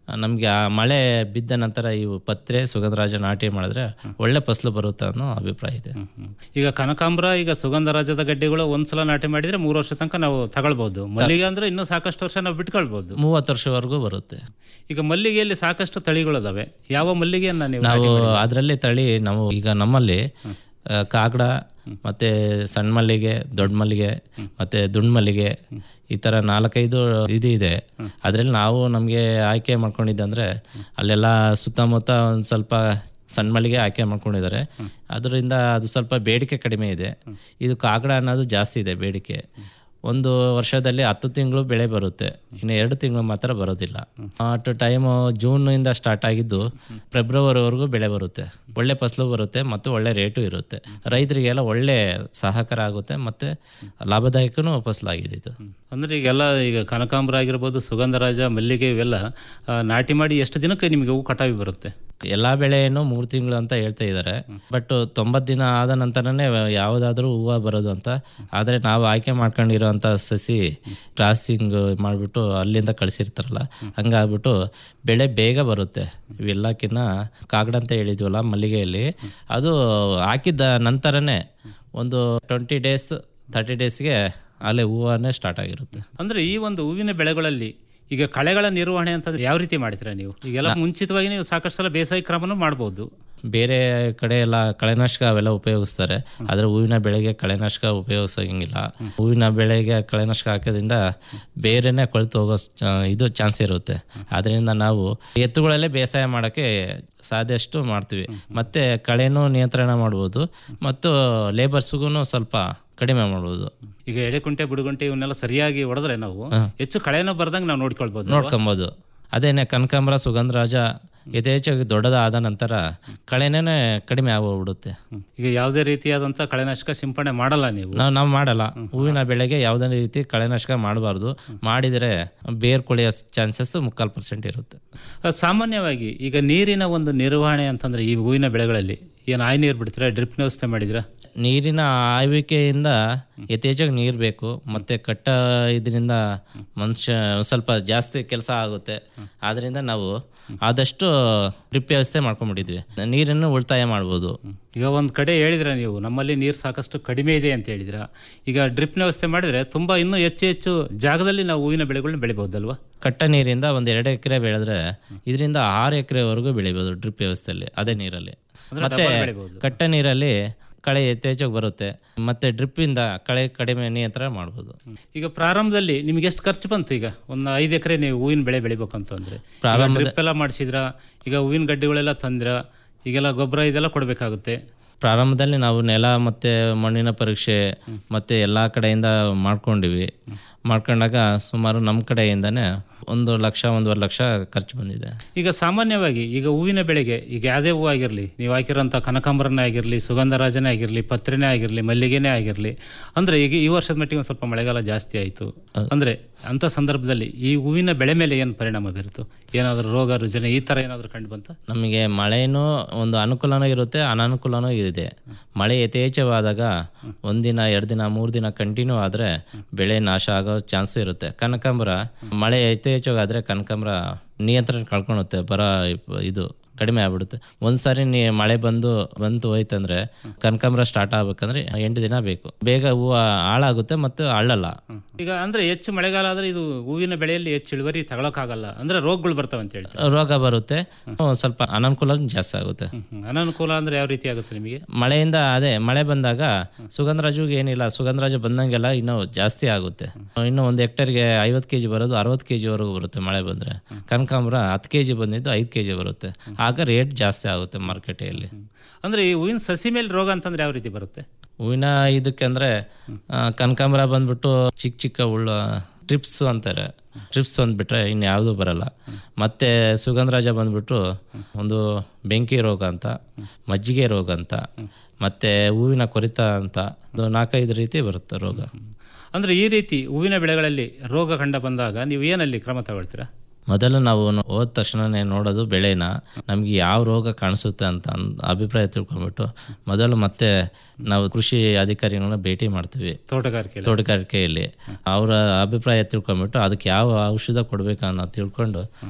ನಮಗೆ ಆ ಮಳೆ ಬಿದ್ದ ನಂತರ ಇವು ಪತ್ರೆ ಸುಗಂಧರಾಜ ನಾಟಿ ಮಾಡಿದ್ರೆ ಒಳ್ಳೆ ಫಸಲು ಬರುತ್ತೆ ಅನ್ನೋ ಅಭಿಪ್ರಾಯ ಇದೆ ಈಗ ಕನಕಾಂಬರ ಈಗ ಸುಗಂಧರಾಜದ ಗಡ್ಡೆಗಳು ಒಂದ್ಸಲ ನಾಟಿ ಮಾಡಿದ್ರೆ ಮೂರು ವರ್ಷ ತನಕ ನಾವು ತಗೊಳ್ಬಹುದು ಮಲ್ಲಿಗೆ ಅಂದ್ರೆ ಇನ್ನೂ ಸಾಕಷ್ಟು ವರ್ಷ ನಾವು ಬಿಟ್ಕೊಳ್ಬಹುದು ಮೂವತ್ತು ವರ್ಷವರೆಗೂ ಬರುತ್ತೆ ಈಗ ಮಲ್ಲಿಗೆಯಲ್ಲಿ ಸಾಕಷ್ಟು ತಳಿಗಳಿದಾವೆ ಯಾವ ಮಲ್ಲಿಗೆಯನ್ನ ನೀವು ನಾವು ನಾಟಿ ಮಾಡಿದ್ದೀರಿ? ಅದರಲ್ಲಿ ತಳಿ ನಾವು ಈಗ ನಮ್ಮಲ್ಲಿ ಆ, ಕಾಗಡ ಮತ್ತೆ ಸಣ್ಣ ಮಲ್ಲಿಗೆ ದೊಡ್ಡ ಮಲ್ಲಿಗೆ ಮತ್ತೆ ದುಂಡ್ ಮಲ್ಲಿಗೆ ಈ ಥರ ನಾಲ್ಕೈದು ಇದು ಇದೆ ಅದರಲ್ಲಿ ನಾವು ನಮಗೆ ಆಯ್ಕೆ ಮಾಡ್ಕೊಂಡಿದ್ದಂದ್ರೆ ಅಲ್ಲೆಲ್ಲ ಸುತ್ತಮುತ್ತ ಒಂದು ಸ್ವಲ್ಪ ಸಣ್ಣ ಮಲ್ಲಿಗೆ ಆಯ್ಕೆ ಮಾಡ್ಕೊಂಡಿದ್ದಾರೆ ಅದರಿಂದ ಅದು ಸ್ವಲ್ಪ ಬೇಡಿಕೆ ಕಡಿಮೆ ಇದೆ ಇದು ಕಾಗಡ ಅನ್ನೋದು ಜಾಸ್ತಿ ಇದೆ ಬೇಡಿಕೆ ಒಂದು ವರ್ಷದಲ್ಲಿ ಹತ್ತು ತಿಂಗಳು ಬೆಳೆ ಬರುತ್ತೆ ಇನ್ನು ಎರಡು ತಿಂಗಳು ಮಾತ್ರ ಬರೋದಿಲ್ಲ ಅಟ್ ಟೈಮು ಜೂನಿಂದ ಸ್ಟಾರ್ಟ್ ಆಗಿದ್ದು ಫೆಬ್ರವರಿವರೆಗೂ ಬೆಳೆ ಬರುತ್ತೆ ಒಳ್ಳೆ ಫಸಲು ಬರುತ್ತೆ ಮತ್ತು ಒಳ್ಳೆ ರೇಟು ಇರುತ್ತೆ ರೈತರಿಗೆಲ್ಲ ಒಳ್ಳೆ ಸಹಕಾರ ಆಗುತ್ತೆ ಮತ್ತು ಲಾಭದಾಯಕನೂ ಫಸಲಾಗಿದೆ ಇದು ಅಂದ್ರೆ ಈಗೆಲ್ಲ ಈಗ ಕನಕಾಂಬರ ಆಗಿರ್ಬೋದು ಸುಗಂಧರಾಜ ಮಲ್ಲಿಗೆ ಇವೆಲ್ಲ ಆ, ನಾಟಿ ಮಾಡಿ ಎಷ್ಟು ದಿನಕ್ಕೆ ನಿಮಗೆ ಹೂ ಕಟಾವಿ ಬರುತ್ತೆ ಎಲ್ಲ ಬೆಳೆಯನ್ನು ಮೂರು ತಿಂಗಳು ಅಂತ ಹೇಳ್ತಾ ಇದ್ದಾರೆ ಬಟ್ ತೊಂಬತ್ತು ದಿನ ಆದ ನಂತರನೇ ಯಾವುದಾದ್ರೂ ಹೂವು ಬರೋದು ಅಂತ ಆದರೆ ನಾವು ಆಯ್ಕೆ ಮಾಡ್ಕೊಂಡಿರೋಂಥ ಸಸಿ ಕ್ರಾಸಿಂಗ್ ಮಾಡಿಬಿಟ್ಟು ಅಲ್ಲಿಂದ ಕಳಿಸಿರ್ತಾರಲ್ಲ ಹಂಗಾಗ್ಬಿಟ್ಟು ಬೆಳೆ ಬೇಗ ಬರುತ್ತೆ ಇವೆಲ್ಲಕ್ಕಿಂತ ಕಾಗಡ ಅಂತ ಹೇಳಿದ್ವಲ್ಲ ಮಲ್ಲಿಗೆಯಲ್ಲಿ ಅದು ಹಾಕಿದ್ದ ನಂತರನೇ ಒಂದು ಟ್ವೆಂಟಿ ಡೇಸ್ ತರ್ಟಿ ಡೇಸ್ಗೆ ಅಲ್ಲೇ ಹೂವನ್ನೇ ಸ್ಟಾರ್ಟ್ ಆಗಿರುತ್ತೆ ಅಂದ್ರೆ ಈ ಒಂದು ಹೂವಿನ ಬೆಳೆಗಳಲ್ಲಿ ಈಗ ಕಳೆಗಳ ನಿರ್ವಹಣೆ ಅಂತಂದ್ರೆ ಯಾವ ರೀತಿ ಮಾಡ್ತೀರಾ ನೀವು ಈಗೆಲ್ಲ ಮುಂಚಿತವಾಗಿ ನೀವು ಸಾಕಷ್ಟು ಸಲ ಬೇಸಾಯ ಕ್ರಮನೂ ಮಾಡ್ಬೋದು ಬೇರೆ ಕಡೆ ಎಲ್ಲ ಕಳೆನಾಶಕ ಅವೆಲ್ಲ ಉಪಯೋಗಿಸ್ತಾರೆ ಆದರೆ ಹೂವಿನ ಬೆಳೆಗೆ ಕಳೆನಾಶಕ ಉಪಯೋಗಿಸೋಂಗಿಲ್ಲ ಹೂವಿನ ಬೆಳೆಗೆ ಕಳೆನಾಶಕ ಹಾಕೋದ್ರಿಂದ ಬೇರೆನೇ ಕೊಳ್ತು ಹೋಗೋ ಚ- ಇದು ಚಾನ್ಸ್ ಇರುತ್ತೆ ಅದರಿಂದ ನಾವು ಎತ್ತುಗಳಲ್ಲೇ ಬೇಸಾಯ ಮಾಡೋಕ್ಕೆ ಸಾಧ್ಯಷ್ಟು ಮಾಡ್ತೀವಿ ಮತ್ತೆ ಕಳೆನೂ ನಿಯಂತ್ರಣ ಮಾಡ್ಬೋದು ಮತ್ತು ಲೇಬರ್ಸ್ಗೂ ಸ್ವಲ್ಪ ಕಡಿಮೆ ಮಾಡ್ಬೋದು ಈಗ ಎಡೆಕುಂಟೆ ಬುಡುಗುಂಟೆ ಇವನ್ನೆಲ್ಲ ಸರಿಯಾಗಿ ಹೊಡೆದ್ರೆ ನಾವು ಹೆಚ್ಚು ಕಳೆನೂ ಬರ್ದಂಗೆ ನಾವು ನೋಡ್ಕೊಳ್ಬೋದು ಅಲ್ವಾ? ನೋಡ್ಕೊಬೋದು ಅದೇನೆ ಕನಕಾಂಬರ ಸುಗಂಧರಾಜ ಯಥೇಚ್ಛಾಗಿ ದೊಡ್ಡದಾದ ನಂತರ ಕಳೆನೇ ಕಡಿಮೆ ಆಗೋಗ್ಬಿಡುತ್ತೆ ಈಗ ಯಾವುದೇ ರೀತಿಯಾದಂತ ಕಳೆನಾಶಕ ಸಿಂಪಡಣೆ ಮಾಡಲ್ಲ ನೀವು ನಾವು ನಾವು ಮಾಡಲ್ಲ ಹೂವಿನ ಬೆಳೆಗೆ ಯಾವುದೇ ರೀತಿ ಕಳೆನಾಶಕ ಮಾಡಬಾರ್ದು ಮಾಡಿದರೆ ಬೇರ್ ಕೊಳೆಯೋ ಚಾನ್ಸಸ್ ಮುಕ್ಕಾಲು ಪರ್ಸೆಂಟ್ ಇರುತ್ತೆ ಆ, ಸಾಮಾನ್ಯವಾಗಿ ಈಗ ನೀರಿನ ಒಂದು ನಿರ್ವಹಣೆ ಅಂತಂದ್ರೆ ಈ ಹೂವಿನ ಬೆಳೆಗಳಲ್ಲಿ ಏನು ಆಯ್ ನೀರು ಬಿಡ್ತೀರಾ ಡ್ರಿಪ್ ವ್ಯವಸ್ಥೆ ಮಾಡಿದ್ರಾ ನೀರಿನ ಆಯ್ವಿಕೆಯಿಂದ ಯಥೇಚ್ಛಾಗಿ ನೀರು ಬೇಕು ಮತ್ತು ಕಟ್ಟ ಇದರಿಂದ ಮನುಷ್ಯ ಒಂದ್ ಸ್ವಲ್ಪ ಜಾಸ್ತಿ ಕೆಲಸ ಆಗುತ್ತೆ ಆದ್ದರಿಂದ ನಾವು ಆದಷ್ಟು ಡ್ರಿಪ್ ವ್ಯವಸ್ಥೆ ಮಾಡ್ಕೊಂಡ್ಬಿಟ್ಟಿದ್ವಿ ನೀರನ್ನು ಉಳಿತಾಯ ಮಾಡ್ಬೋದು ಈಗ ಒಂದು ಕಡೆ ಹೇಳಿದ್ರ ನೀವು ನಮ್ಮಲ್ಲಿ ನೀರು ಸಾಕಷ್ಟು ಕಡಿಮೆ ಇದೆ ಅಂತ ಹೇಳಿದ್ರ ಈಗ ಡ್ರಿಪ್ ವ್ಯವಸ್ಥೆ ಮಾಡಿದ್ರೆ ತುಂಬಾ ಇನ್ನೂ ಹೆಚ್ಚು ಹೆಚ್ಚು ಜಾಗದಲ್ಲಿ ನಾವು ಹೂವಿನ ಬೆಳೆಗಳನ್ನ ಬೆಳಿಬಹುದಲ್ವಾ ಕಟ್ಟ ನೀರಿಂದ ಒಂದು ಎರಡು ಎಕರೆ ಬೆಳೆದ್ರೆ ಇದರಿಂದ ಆರು ಎಕರೆವರೆಗೂ ಬೆಳಿಬೋದು ಡ್ರಿಪ್ ವ್ಯವಸ್ಥೆಯಲ್ಲಿ ಅದೇ ನೀರಲ್ಲಿ ಅಂದ್ರೆ ಮತ್ತೆ double ಬೆಳಿಬೋದು. ಕಟ್ಟ ನೀರಲ್ಲಿ ಕಳೆ ಯಥೇಚ್ಛಾಗಿ ಬರುತ್ತೆ ಮತ್ತೆ ಡ್ರಿಪ್ಪಿಂದ ಕಳೆ ಕಡಿಮೆ ನಿಯಂತ್ರಣ ಮಾಡ್ಬೋದು ಈಗ ಪ್ರಾರಂಭದಲ್ಲಿ ನಿಮ್ಗೆ ಎಷ್ಟು ಖರ್ಚು ಬಂತು ಈಗ ಒಂದು ಐದು ಎಕರೆ ನೀವು ಹೂವಿನ ಬೆಳೆ ಬೆಳಿಬೇಕು ಅಂತಂದ್ರೆ ಪ್ರಾರಂಭದ- ಡ್ರಿಪ್ ಎಲ್ಲ ಮಾಡಿಸಿದ್ರ ಈಗ ಹೂವಿನ ಗಡ್ಡೆಗಳೆಲ್ಲ ತಂದ್ರ ಈಗೆಲ್ಲ ಗೊಬ್ಬರ ಇದೆಲ್ಲ ಕೊಡಬೇಕಾಗುತ್ತೆ ಪ್ರಾರಂಭದಲ್ಲಿ ನಾವು ನೆಲ ಮತ್ತು ಮಣ್ಣಿನ ಪರೀಕ್ಷೆ ಮತ್ತು ಎಲ್ಲ ಕಡೆಯಿಂದ ಮಾಡ್ಕೊಂಡಿವಿ ಮಾಡ್ಕೊಂಡಾಗ ಸುಮಾರು ನಮ್ಮ ಕಡೆಯಿಂದನೇ ಒಂದು ಲಕ್ಷ ಒಂದೂವರೆ ಲಕ್ಷ ಖರ್ಚು ಬಂದಿದೆ ಈಗ ಸಾಮಾನ್ಯವಾಗಿ ಈಗ ಹೂವಿನ ಬೆಳೆಗೆ ಈಗ ಯಾವುದೇ ಹೂವು ಆಗಿರಲಿ ನೀವು ಹಾಕಿರೋಂಥ ಕನಕಾಂಬರನೇ ಆಗಿರಲಿ ಸುಗಂಧರಾಜನೇ ಆಗಿರಲಿ ಪತ್ರೆನೇ ಆಗಿರಲಿ ಮಲ್ಲಿಗೆನೇ ಆಗಿರಲಿ ಅಂದ್ರೆ ಈಗ ಈ ವರ್ಷದ ಮಟ್ಟಿಗೆ ಒಂದು ಸ್ವಲ್ಪ ಮಳೆಗಾಲ ಜಾಸ್ತಿ ಆಯಿತು ಅಂದ್ರೆ ಅಂಥ ಸಂದರ್ಭದಲ್ಲಿ ಈ ಹೂವಿನ ಬೆಳೆ ಮೇಲೆ ಏನು ಪರಿಣಾಮ ಬೀರುತ್ತು ಏನಾದರೂ ರೋಗ ರುಜಿನ ಈ ಥರ ಏನಾದರೂ ಕಂಡು ಬಂತ ನಮಗೆ ಮಳೆನೂ ಒಂದು ಅನುಕೂಲನೂ ಇರುತ್ತೆ ಅನಾನುಕೂಲನೂ ಇದೆ ಮಳೆ ಯಥೇಚ್ಛವಾದಾಗ ಒಂದಿನ ಎರಡು ದಿನ ಮೂರು ದಿನ ಕಂಟಿನ್ಯೂ ಆದರೆ ಬೆಳೆ ನಾಶ ಆಗೋ ಚಾನ್ಸು ಇರುತ್ತೆ ಕನಕಾಂಬರ ಮಳೆ ಯಥೇಚ್ಛವಾದ್ರೆ ಕನಕಾಂಬರ ನಿಯಂತ್ರಣ ಕಳ್ಕೊಳುತ್ತೆ ಬರ ಇದು ಕಡಿಮೆ ಆಗ್ಬಿಡುತ್ತೆ ಒಂದ್ಸಾರಿ ನೀ ಮಳೆ ಬಂದು ಬಂತು ಹೋಯ್ತಂದ್ರೆ ಕನಕಾಂಬರ ಸ್ಟಾರ್ಟ್ ಆಗ್ಬೇಕಂದ್ರೆ ಎಂಟು ದಿನ ಬೇಕು ಬೇಗ ಹೂವು ಹಾಳಾಗುತ್ತೆ ಮತ್ತು ಅಳ್ಳಲ್ಲ ಈಗ ಅಂದ್ರೆ ಹೆಚ್ಚು ಮಳೆಗಾಲ ಆದ್ರೆ ಇದು ಹೂವಿನ ಬೆಳೆಯಲ್ಲಿ ಹೆಚ್ಚು ಇಳುವರಿ ತಗೊಳಕ್ಕಾಗಲ್ಲ ಅಂದ್ರೆ ರೋಗಗಳು ಬರ್ತಾವೆ ಅಂತ ಹೇಳ್ತಾರೆ ರೋಗ ಬರುತ್ತೆ ಒಂದ್ ಸ್ವಲ್ಪ ಅನಾನುಕೂಲ ಜಾಸ್ತಿ ಆಗುತ್ತೆ ಹ್ಮ್. ಅನಾನುಕೂಲ ಅಂದ್ರೆ ಯಾವ ರೀತಿ ಆಗುತ್ತೆ ನಿಮಗೆ ಮಳೆಯಿಂದ ಅದೇ ಮಳೆ ಬಂದಾಗ ಸುಗಂಧರಾಜುಗೆ ಏನಿಲ್ಲ ಸುಗಂಧರಾಜ ಬಂದಂಗೆಲ್ಲ ಇನ್ನೂ ಜಾಸ್ತಿ ಆಗುತ್ತೆ ಇನ್ನು ಒಂದು ಹೆಕ್ಟರ್ಗೆ ಐವತ್ತು ಕೆಜಿ ಬರೋದು ಅರವತ್ತು ಕೆಜಿ ವರೆಗೂ ಬರುತ್ತೆ ಮಳೆ ಬಂದ್ರೆ ಕನಕಾಂಬರ ಹತ್ತು ಕೆಜಿ ಬಂದಿದ್ದು ಐದು ಕೆಜಿ ಬರುತ್ತೆ ಆಗ ರೇಟ್ ಜಾಸ್ತಿ ಆಗುತ್ತೆ ಮಾರ್ಕೆಟಲ್ಲಿ ಅಂದ್ರೆ ಈ ಹೂವಿನ ಸಸಿ ಮೇಲೆ ರೋಗ ಅಂತಂದ್ರೆ ಯಾವ ರೀತಿ ಬರುತ್ತೆ ಹೂವಿನ ಇದಕ್ಕೆ ಅಂದ್ರೆ ಆ, ಕನಕಾಂಬರ ಬಂದ್ಬಿಟ್ಟು ಚಿಕ್ಕ ಚಿಕ್ಕ ಉಳ್ಳ ಟ್ರಿಪ್ಸ್ ಅಂತಾರೆ ಟ್ರಿಪ್ಸ್ ಅಂದ್ಬಿಟ್ರೆ ಇನ್ನು ಯಾವುದೂ ಬರಲ್ಲ ಮತ್ತೆ ಸುಗಂಧರಾಜ ಬಂದ್ಬಿಟ್ಟು ಒಂದು ಬೆಂಕಿ ರೋಗ ಅಂತ ಮಜ್ಜಿಗೆ ರೋಗ ಅಂತ ಮತ್ತೆ ಹೂವಿನ ಕೊರಿತ ಅಂತ ಒಂದು ನಾಲ್ಕೈದು ರೀತಿ ಬರುತ್ತೆ ರೋಗ ಅಂದ್ರೆ ಈ ರೀತಿ ಹೂವಿನ ಬೆಳೆಗಳಲ್ಲಿ ರೋಗ ಕಂಡ ಬಂದಾಗ ನೀವು ಏನಲ್ಲಿ ಕ್ರಮ ತಗೊಳ್ತೀರಾ ಮೊದಲು ನಾವು ನ- ಹೋದ ತಕ್ಷಣನೇ ನೋಡೋದು ಬೆಳೆನ ನಮ್ಗೆ ಯಾವ ರೋಗ ಕಾಣಿಸುತ್ತೆ ಅಂತ ಅಂದ್- ಅಭಿಪ್ರಾಯ ತಿಳ್ಕೊಂಡ್ಬಿಟ್ಟು ಮೊದಲು ಮತ್ತೆ ನಾವು ಕೃಷಿ ಅಧಿಕಾರಿಗಳನ್ನ ಭೇಟಿ ಮಾಡ್ತೀವಿ ತೋಟಗಾರಿಕೆ ತೋಟಗಾರಿಕೆಯಲ್ಲಿ ಅವರ ಅಭಿಪ್ರಾಯ ತಿಳ್ಕೊಂಡ್ಬಿಟ್ಟು ಅದಕ್ಕೆ ಯಾವ ಔಷಧ ಕೊಡ್ಬೇಕು ಅನ್ನೋದು ತಿಳ್ಕೊಂಡು